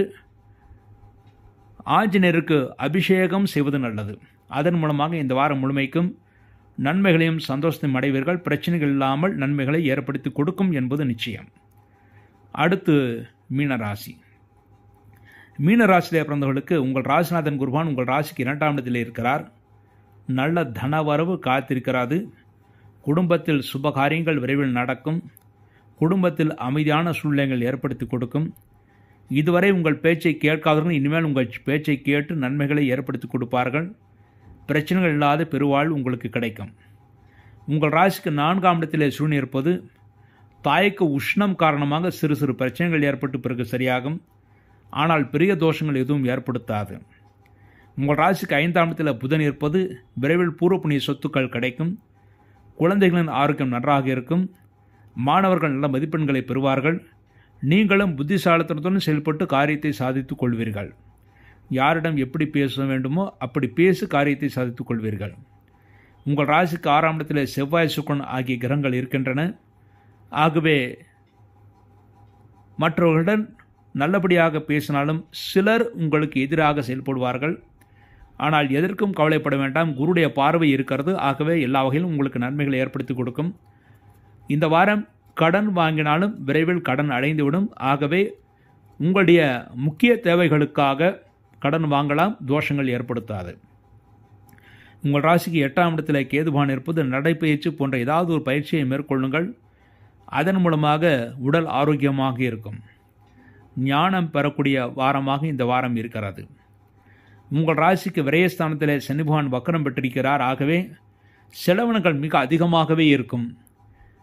ஆஞ்சநேயருக்கு அபிஷேகம் செய்வது நல்லது அதன் மூலமாக இந்த வாரம் முழுமைக்கும் நன்மைகளையும் சந்தோஷத்தையும் அடைவீர்கள் பிரச்சனைகள் இல்லாமல் நன்மைகளை ஏற்படுத்தி கொடுக்கும் என்பது நிச்சயம் அடுத்து மீனராசி மீனராசியிலே பிறந்தவர்களுக்கு உங்கள் ராசிநாதன் குருவான் உங்கள் ராசிக்கு இரண்டாம் இடத்தில் இருக்கிறார் நல்ல தனவரவு காத்திருக்கிறது குடும்பத்தில் சுபகாரியங்கள் விரைவில் நடக்கும் குடும்பத்தில் அமைதியான சூழ்நிலைகள் ஏற்படுத்தி கொடுக்கும் இதுவரை உங்கள் பேச்சை கேட்காதவர்கள் இனிமேல் உங்கள் பேச்சை கேட்டு நன்மைகளை ஏற்படுத்தி கொடுப்பார்கள் பிரச்சனைகள் இல்லாத பெருவாழ் உங்களுக்கு கிடைக்கும் உங்கள் ராசிக்கு நான்காம் இடத்திலே சூழ்நிலை இருப்பது தாய்க்கு உஷ்ணம் காரணமாக சிறு சிறு பிரச்சனைகள் ஏற்பட்டு பிறகு சரியாகும் ஆனால் பெரிய தோஷங்கள் எதுவும் ஏற்படுத்தாது உங்கள் ராசிக்கு ஐந்தாம் இடத்தில் புதன் இருப்பது விரைவில் பூர்வ புண்ணிய சொத்துக்கள் கிடைக்கும் குழந்தைகளின் ஆரோக்கியம் நன்றாக இருக்கும் மாணவர்கள் நல்ல மதிப்பெண்களை பெறுவார்கள் நீங்களும் புத்திசாலித்தனத்துடன் செயல்பட்டு காரியத்தை சாதித்துக் கொள்வீர்கள் யாரிடம் எப்படி பேச வேண்டுமோ அப்படி பேசி காரியத்தை சாதித்துக் கொள்வீர்கள் உங்கள் ராசிக்கு ஆறாம் இடத்தில் செவ்வாய் சுக்கன் ஆகிய கிரகங்கள் இருக்கின்றன ஆகவே மற்றவர்களுடன் நல்லபடியாக பேசினாலும் சிலர் உங்களுக்கு எதிராக செயல்படுவார்கள் ஆனால் எதற்கும் கவலைப்பட வேண்டாம் குருடைய பார்வை இருக்கிறது ஆகவே எல்லா வகையிலும் உங்களுக்கு நன்மைகளை ஏற்படுத்தி கொடுக்கும் இந்த வாரம் கடன் வாங்கினாலும் விரைவில் கடன் அடைந்துவிடும் ஆகவே உங்களுடைய முக்கிய தேவைகளுக்காக கடன் வாங்கலாம் தோஷங்கள் ஏற்படுத்தாது உங்கள் ராசிக்கு எட்டாம் இடத்தில் கேதுபான் இருப்பது நடைப்பயிற்சி போன்ற ஏதாவது ஒரு பயிற்சியை மேற்கொள்ளுங்கள் அதன் மூலமாக உடல் ஆரோக்கியமாக இருக்கும் ஞானம் பெறக்கூடிய வாரமாக இந்த வாரம் இருக்கிறது உங்கள் ராசிக்கு விரயஸ்தானத்தில் சனி பகவான் வக்கரம் பெற்றிருக்கிறார் ஆகவே செலவினங்கள் மிக அதிகமாகவே இருக்கும்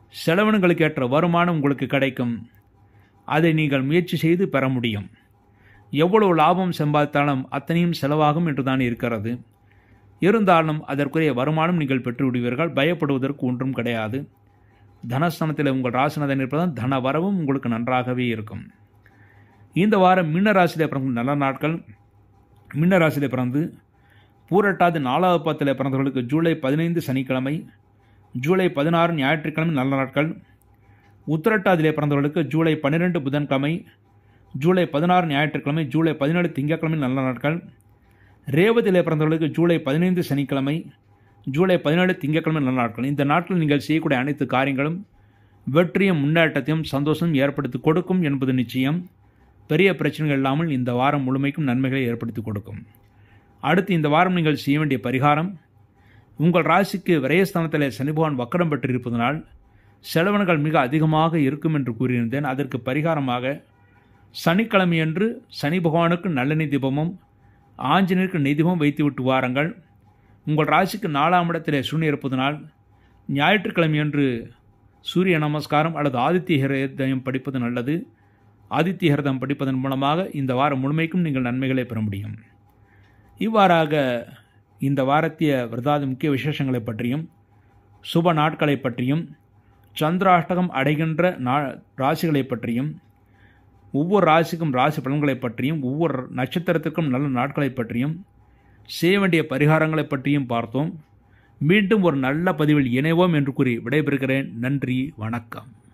செலவினங்களுக்கு ஏற்ற வருமானம் உங்களுக்கு கிடைக்கும் அதை நீங்கள் முயற்சி செய்து பெற முடியும் எவ்வளவு லாபம் சம்பாதித்தாலும் அத்தனையும் செலவாகும் என்று தான் இருக்கிறது இருந்தாலும் அதற்குரிய வருமானம் நீங்கள் பெற்று விடுவீர்கள் பயப்படுவதற்கு ஒன்றும் கிடையாது தனஸ்தானத்தில் உங்கள் ராசிநாதன் இருப்பதால் தன வரவும் உங்களுக்கு நன்றாகவே இருக்கும் இந்த வாரம் மீன ராசியில் பிறந்த நல்ல நாட்கள் மீன ராசியில் பிறந்து பூரட்டாது நாலாவது பத்தில் பிறந்தவர்களுக்கு ஜூலை பதினைந்து சனிக்கிழமை ஜூலை பதினாறு ஞாயிற்றுக்கிழமை நல்ல நாட்கள் உத்திரட்டாதிலே பிறந்தவர்களுக்கு ஜூலை பன்னிரெண்டு புதன்கிழமை ஜூலை பதினாறு ஞாயிற்றுக்கிழமை ஜூலை பதினேழு திங்கட்கிழமை நல்ல நாட்கள் ரேவதிலே பிறந்தவர்களுக்கு ஜூலை பதினைந்து சனிக்கிழமை ஜூலை பதினேழு திங்கட்கிழமை நல்ல நாட்கள் இந்த நாட்களில் நீங்கள் செய்யக்கூடிய அனைத்து காரியங்களும் வெற்றியும் முன்னேற்றத்தையும் சந்தோஷம் ஏற்படுத்தி கொடுக்கும் என்பது நிச்சயம் பெரிய பிரச்சனைகள் இல்லாமல் இந்த வாரம் முழுமைக்கும் நன்மைகளை ஏற்படுத்தி கொடுக்கும் அடுத்து இந்த வாரம் நீங்கள் செய்ய வேண்டிய பரிகாரம் உங்கள் ராசிக்கு விரயஸ்தானத்தில் சனி பகவான் வக்கரம் பெற்றிருப்பதனால் செலவினங்கள் மிக அதிகமாக இருக்கும் என்று கூறியிருந்தேன் அதற்கு பரிகாரமாக சனிக்கிழமையன்று சனி பகவானுக்கு நல்லெண்ணெய் தீபமும் ஆஞ்சநேயருக்கு நெய்தீபம் வைத்துவிட்டு வாருங்கள் உங்கள் ராசிக்கு நாலாம் இடத்திலே சூன்யம் இருப்பதனால் ஞாயிற்றுக்கிழமையன்று சூரிய நமஸ்காரம் அல்லது ஆதித்ய ஹிரதயம் படிப்பது நல்லது ஆதித்ய ஹிரதம் படிப்பதன் மூலமாக இந்த வாரம் முழுமைக்கும் நீங்கள் நன்மைகளை பெற முடியும் இவ்வாறாக இந்த வாரத்திய விரதாதி முக்கிய விசேஷங்களை பற்றியும் சுப நாட்களை பற்றியும் சந்திராஷ்டகம் அடைகின்ற நா ராசிகளை பற்றியும் ஒவ்வொரு ராசிக்கும் ராசி பலன்களை பற்றியும் ஒவ்வொரு நட்சத்திரத்திற்கும் நல்ல நாட்களை பற்றியும் செய்ய வேண்டிய பரிகாரங்களை பற்றியும் பார்த்தோம் மீண்டும் ஒரு நல்ல பதிவில் இணைவோம் என்று கூறி விடைபெறுகிறேன் நன்றி வணக்கம்